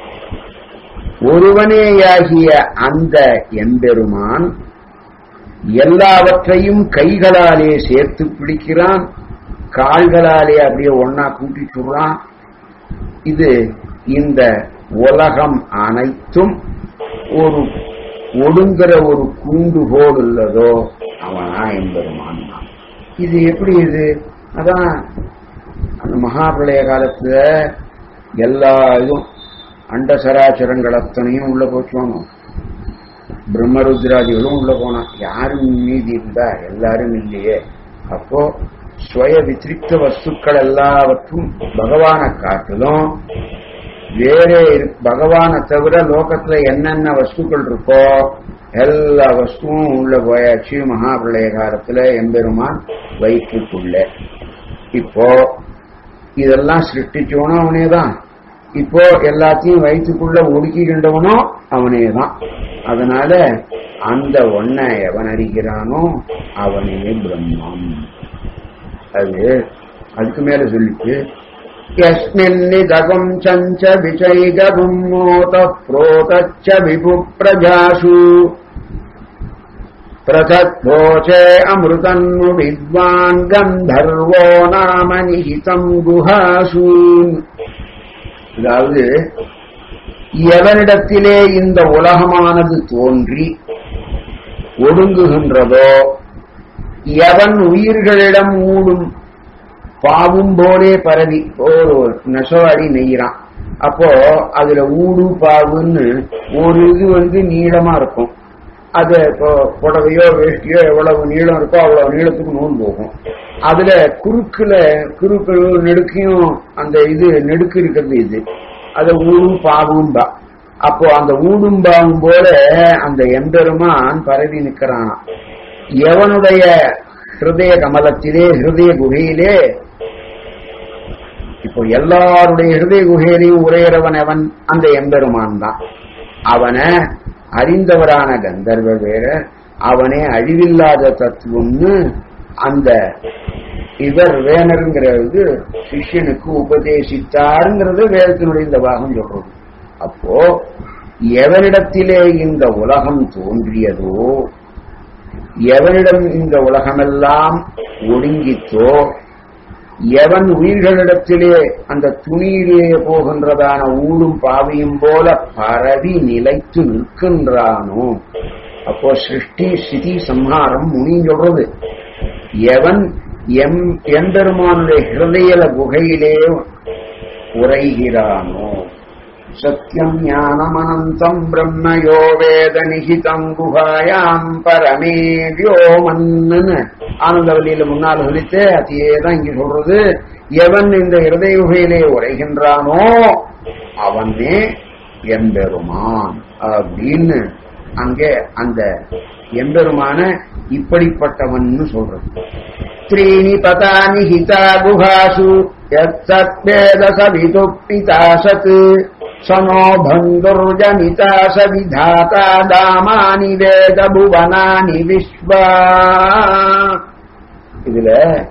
ஒருவனேயாகிய அந்த எம்பெருமான் எல்லாவற்றையும் கைகளாலே சேர்த்து பிடிக்கிறான் கால்களாலே அப்படியே ஒன்னா கூட்டி சொல்றான் இது இந்த உலகம் அனைத்தும் ஒரு ஒடுங்கிற ஒரு கூண்டு போல் உள்ளதோ அவனா எம்பெருமான் இது எப்படி இது அதான் அந்த மகாபிரளய காலத்துல எல்லா இதுவும் அண்ட சராச்சரங்கள் அத்தனையும் உள்ள போச்சுவாங்க பிரம்மருத்ராதிகளும் உள்ள போனா யாரும் மீதி இருந்தா எல்லாரும் இல்லையே அப்போ ஸ்வய வித்திரிக்த வஸ்துக்கள் எல்லாவற்றும் பகவானை காட்டிலும் வேறே பகவானை தவிர லோகத்துல என்னென்ன வஸ்துக்கள் இருக்கோ எல்லா வஸ்துவும் உள்ள போயாச்சு மகாபிரளய காலத்துல எம்பெருமான் வயிற்றுக்குள்ள இப்போ இதெல்லாம் சிருஷ்டிச்சவனும் அவனே தான் இப்போ எல்லாத்தையும் வயிற்றுக்குள்ள ஒடுக்கிக்கின்றவனும் அவனே தான் அதனால அந்த ஒன்ன எவன் அறிகிறானோ அவனே பிரம்மம் அது அதுக்கு மேல சொல்லிட்டு यस्मिन्निदगम् चञ्च विचैगगुम् मोतः प्रोतच्च विभु प्रजासु पृथक्भोचे अमृतन्नु विद्वान् गन्धर्वो नाम निहितम् गुहासु அதாவது எவனிடத்திலே இந்த உலகமானது தோன்றி ஒடுங்குகின்றதோ எவன் உயிர்களிடம் ஊடும் பாவும் போலே பரவி ஒரு நெசவாடி நெய்யறான் அப்போ அதுல ஊடு பாவுன்னு ஒரு இது வந்து நீளமா இருக்கும் அது இப்போ புடவையோ வேஷ்டியோ எவ்வளவு நீளம் இருக்கோ அவ்வளவு நீளத்துக்கு நூல் போகும் அதுல குறுக்குல குறுக்கு நெடுக்கையும் அந்த இது நெடுக்கு இருக்கிறது இது அது ஊடும் பாவும்பா அப்போ அந்த ஊடும் பாவும் போல அந்த எம்பெருமான் பரவி நிற்கிறான் எவனுடைய ஹிருதய கமலத்திலே ஹிருதய குகையிலே இப்போ எல்லாருடைய ஹிருதய குகையிலையும் உரையிறவன் அவன் அந்த எம்பெருமான் தான் அவனை அறிந்தவரான கந்தர்வ வேற அவனே அழிவில்லாத தத்துவம்னு அந்த இவர் வேணருங்கிறது சிஷ்யனுக்கு உபதேசித்தாருங்கிறது வேதத்தினுடைய இந்த பாகம் சொல்றது அப்போ எவனிடத்திலே இந்த உலகம் தோன்றியதோ எவனிடம் இந்த உலகமெல்லாம் ஒடுங்கித்தோ எவன் உயிர்களிடத்திலே அந்த துணியிலே போகின்றதான ஊடும் பாவியும் போல பரவி நிலைத்து நிற்கின்றானோ அப்போ சிருஷ்டி ஸ்திதி சம்ஹாரம் முனின்னு சொல்றது எவன் எம் எம்பெருமானுடைய ஹிருதய குகையிலே உரைகிறானோ சத்தியம் ஞானமனந்தம் பிரம்மயோ வேத நிகிதம் குஹாயாம் பரமே வியோமன்னு ஆனந்தவல்லியில முன்னால் சொல்லிட்டு அதையே தான் இங்க சொல்றது எவன் இந்த ஹிருதய குகையிலே உரைகின்றானோ அவனே எம்பெருமான் அப்படின்னு அங்கே அந்த எம்பெருமான இப்படிப்பட்டவன் சொல்றது त्रीणि पतानि हिता गुहासु यत्सत्वेद सवितुप्पिता सत् स नो भङ्गुर्जनिता स विधाता दामानि वेद भुवनानि विश्वा இதுல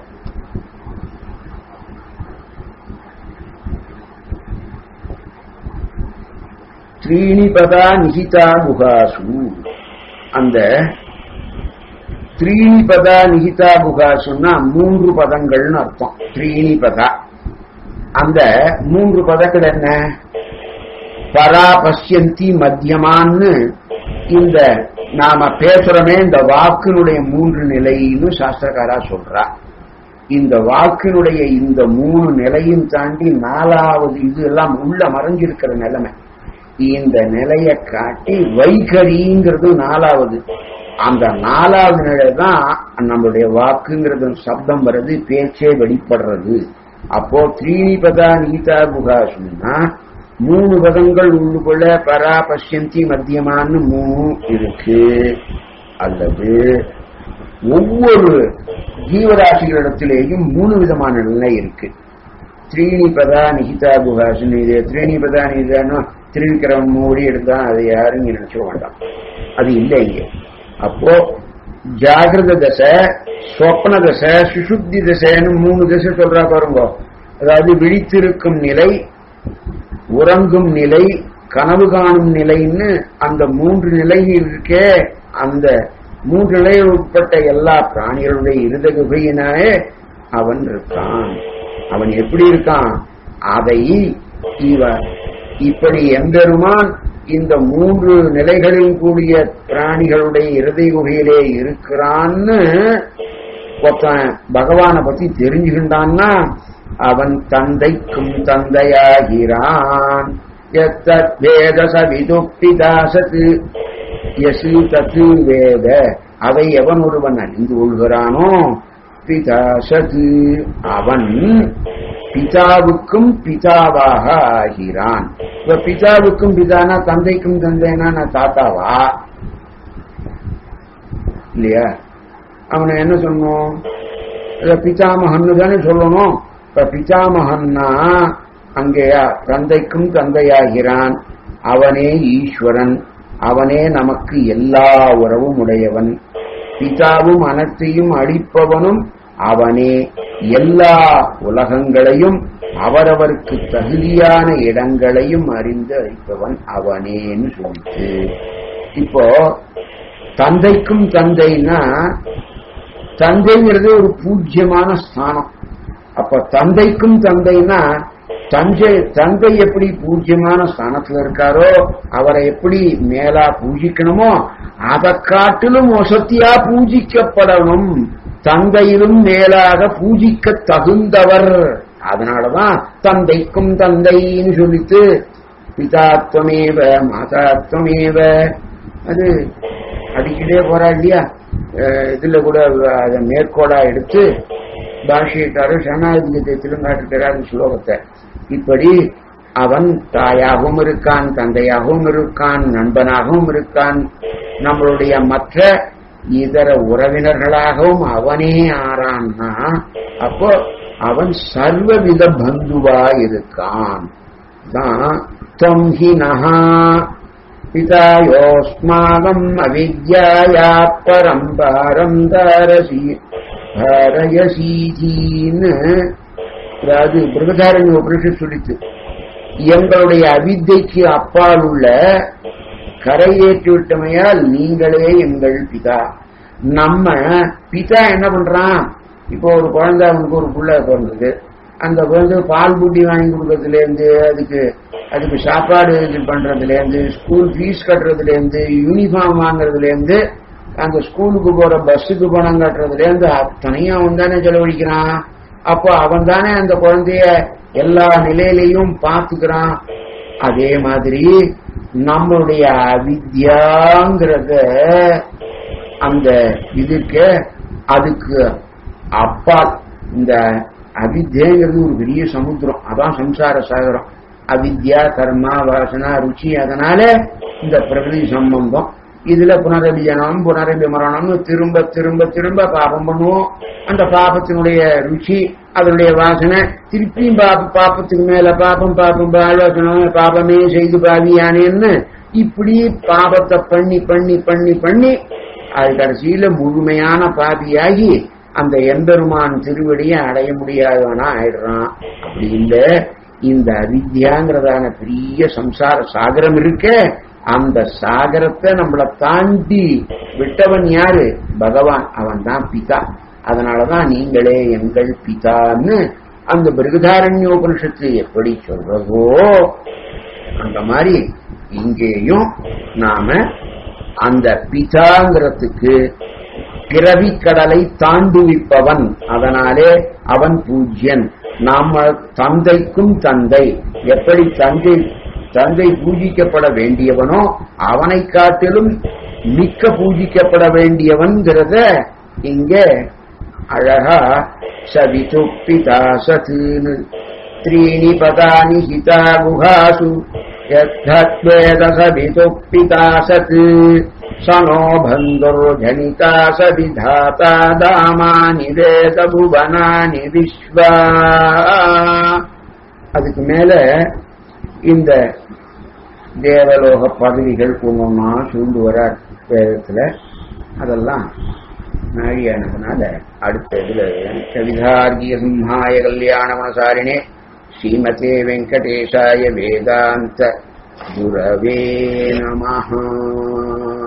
த்ரீணி பதா நிகிதா குகாசு அந்த த்ரீணி பதா நிகிதா குகாசுன்னா மூன்று பதங்கள்னு அர்த்தம் த்ரீணி பதா அந்த மூன்று பதங்கள் என்ன பரா பசியந்தி மத்தியமான்னு இந்த நாம பேசுறோமே இந்த வாக்கினுடைய மூன்று நிலைன்னு சாஸ்திரக்காரா சொல்றா இந்த வாக்கினுடைய இந்த மூணு நிலையும் தாண்டி நாலாவது இது எல்லாம் உள்ள மறைஞ்சிருக்கிற நிலைமை இந்த நிலைய காட்டி வைகரிங்கிறது நாலாவது அந்த நாலாவது நிலை தான் நம்மளுடைய வாக்குங்கிறது சப்தம் வர்றது பேச்சே வெளிப்படுறது அப்போ த்ரீபதா நீதா குகாசுன்னா மூணு பதங்கள் உள்ளுக்குள்ள பரா பசியந்தி மத்தியமான்னு மூணு இருக்கு அல்லது ஒவ்வொரு ஜீவராசிகளிடத்திலேயும் மூணு விதமான நிலை இருக்கு த்ரீணிபதா நிகிதா குஹாசுன்னு இது த்ரீணிபதா நிகிதான்னு திருவிக்கிறவன் மூடி எடுத்தா அதை யாரும் இங்க நினைச்சுக்க வேண்டாம் அது இல்லை இங்க அப்போ ஜாகிரத தசை சொப்ன தசை சுசுத்தி தசைன்னு மூணு தசை சொல்றா பாருங்க அதாவது விழித்திருக்கும் நிலை உறங்கும் நிலை கனவு காணும் நிலைன்னு அந்த மூன்று நிலை இருக்கே அந்த மூன்று நிலையில் உட்பட்ட எல்லா பிராணிகளுடைய இருத குகையினாலே அவன் இருக்கான் அவன் எப்படி இருக்கான் அதை இவ இப்படி எம்பெருமான் இந்த மூன்று நிலைகளில் கூடிய பிராணிகளுடைய இறுதி குகையிலே இருக்கிறான்னு ஒருத்தன் பகவானை பத்தி தெரிஞ்சுக்கின்றான்னா அவன் தந்தைக்கும் தந்தையாகிறான் எத்தத் வேத சவிதுப்பிதாசத்து யசு தத்து வேத அதை எவன் ஒருவன் அறிந்து கொள்கிறானோ பிதாசது அவன் பிதாவுக்கும் பிதாவாக ஆகிறான் இப்ப பிதாவுக்கும் பிதானா தந்தைக்கும் தந்தைனா நான் தாத்தாவா இல்லையா அவனை என்ன சொல்லணும் இத பிதாமகன்னு தானே சொல்லணும் இப்ப பிதாமகன்னா அங்கே தந்தைக்கும் தந்தையாகிறான் அவனே ஈஸ்வரன் அவனே நமக்கு எல்லா உறவும் உடையவன் பிதாவும் அனைத்தையும் அளிப்பவனும் அவனே எல்லா உலகங்களையும் அவரவருக்கு தகுதியான இடங்களையும் அறிந்து அளிப்பவன் அவனேன்னு சொல்லிட்டு இப்போ தந்தைக்கும் தந்தைன்னா தந்தைங்கிறது ஒரு பூஜ்யமான ஸ்தானம் அப்ப தந்தைக்கும் தந்தைன்னா தஞ்சை தந்தை எப்படி பூஜ்யமான ஸ்தானத்துல இருக்காரோ அவரை எப்படி மேலா பூஜிக்கணுமோ அதை காட்டிலும் வசத்தியா பூஜிக்கப்படணும் தந்தையிலும் மேலாக பூஜிக்க தகுந்தவர் அதனாலதான் தந்தைக்கும் தந்தைன்னு சொல்லிட்டு பிதாத்வமேவ மாதாத்வமேவ அது அடிக்கிட்டே போறா இல்லையா அஹ் இதுல கூட அதை மேற்கோளா எடுத்து பாஷியக்காரர் சரணாதிபத்தியத்திலும் காட்டுகிறார் இந்த ஸ்லோகத்தை இப்படி அவன் தாயாகவும் இருக்கான் தந்தையாகவும் இருக்கான் நண்பனாகவும் இருக்கான் நம்மளுடைய மற்ற இதர உறவினர்களாகவும் அவனே ஆறான்னா அப்போ அவன் சர்வவித பந்துவா இருக்கான் தான் தொம் ஹி நகா பிதாயோஸ்மாகம் அவித்யாயா பரம்பாரம் தாரசி ஹரயசீஜின்னு அதாவது பிரகதாரண்ய உபனிஷத் சொல்லித்து எங்களுடைய அவித்தைக்கு அப்பால் உள்ள கரையேற்றி விட்டமையால் நீங்களே எங்கள் பிதா நம்ம பிதா என்ன பண்றான் இப்போ ஒரு குழந்தை அவனுக்கு ஒரு புள்ள பிறந்தது அந்த குழந்தை பால் பூட்டி வாங்கி கொடுக்கறதுல இருந்து அதுக்கு அதுக்கு சாப்பாடு இது பண்றதுல இருந்து ஸ்கூல் ஃபீஸ் கட்டுறதுல இருந்து யூனிஃபார்ம் வாங்குறதுல இருந்து அந்த ஸ்கூலுக்கு போற பஸ்ஸுக்கு பணம் கட்டுறதுல இருந்து அத்தனையும் அவன் தானே செலவழிக்கிறான் அப்போ அவன் தானே அந்த குழந்தைய எல்லா நிலையிலையும் பார்த்துக்கிறான் அதே மாதிரி நம்மளுடைய அவித்யாங்கிறத அந்த இதுக்கு அதுக்கு அப்பால் இந்த அவித்யங்கிறது ஒரு பெரிய சமுத்திரம் அதான் சம்சார சாகரம் அவித்யா கர்மா வாசனா ருச்சி அதனால இந்த பிரகிருதி சம்பந்தம் இதுல புனரபிஜனம் புனரபி மரணம்னு திரும்ப திரும்ப திரும்ப பாபம் பண்ணுவோம் அந்த பாபத்தினுடைய ருச்சி அதனுடைய வாசனை திருப்பியும் பாப பாப்பத்துக்கு மேல பாப்பம் பாப்பம் ஆலோசனை பாபமே செய்து பாவியானேன்னு இப்படி பாபத்தை பண்ணி பண்ணி பண்ணி பண்ணி அது கடைசியில முழுமையான பாபியாகி அந்த எம்பெருமான் திருவடியை அடைய முடியாதவனா ஆயிடுறான் அப்படி இல்ல இந்த அவித்யாங்கிறதான பெரிய சம்சார சாகரம் இருக்க அந்த சாகரத்தை நம்மளை தாண்டி விட்டவன் யாரு பகவான் அவன் தான் பிதா அதனாலதான் நீங்களே எங்கள் பிதான்னு அந்த பிருகதாரண்யோபனிஷத்து எப்படி சொல்றதோ அந்த மாதிரி இங்கேயும் நாம அந்த பிதாங்கிறதுக்கு பிறவி கடலை தாண்டுவிப்பவன் அதனாலே அவன் பூஜ்யன் நாம தந்தைக்கும் தந்தை எப்படி தந்தை தந்தை பூஜிக்கப்பட வேண்டியவனோ அவனை காட்டிலும் மிக்க பூஜிக்கப்பட வேண்டியவன்கிறத இங்க அழகா சவிது பிதா சத்துன்னு த்ரீணி பதானி ஹிதா குஹாசு यद्धद्वेद सवितुः पिता सत् स नो बन्धुर्जनिता स विधाता दामानि वेद भुवनानि விஸ்வா அதுக்கு மேல இந்த தேவலோக பதவிகள் ஒன்னொன்னா சூழ்ந்து வர வேதத்துல அதெல்லாம் நாழியானதுனால அடுத்த இதுல கவிதார்கிய சிம்ஹாய கல்யாண மனசாரினே श्रीमते वेङ्कटेशाय वेदान्त गुरवे नमः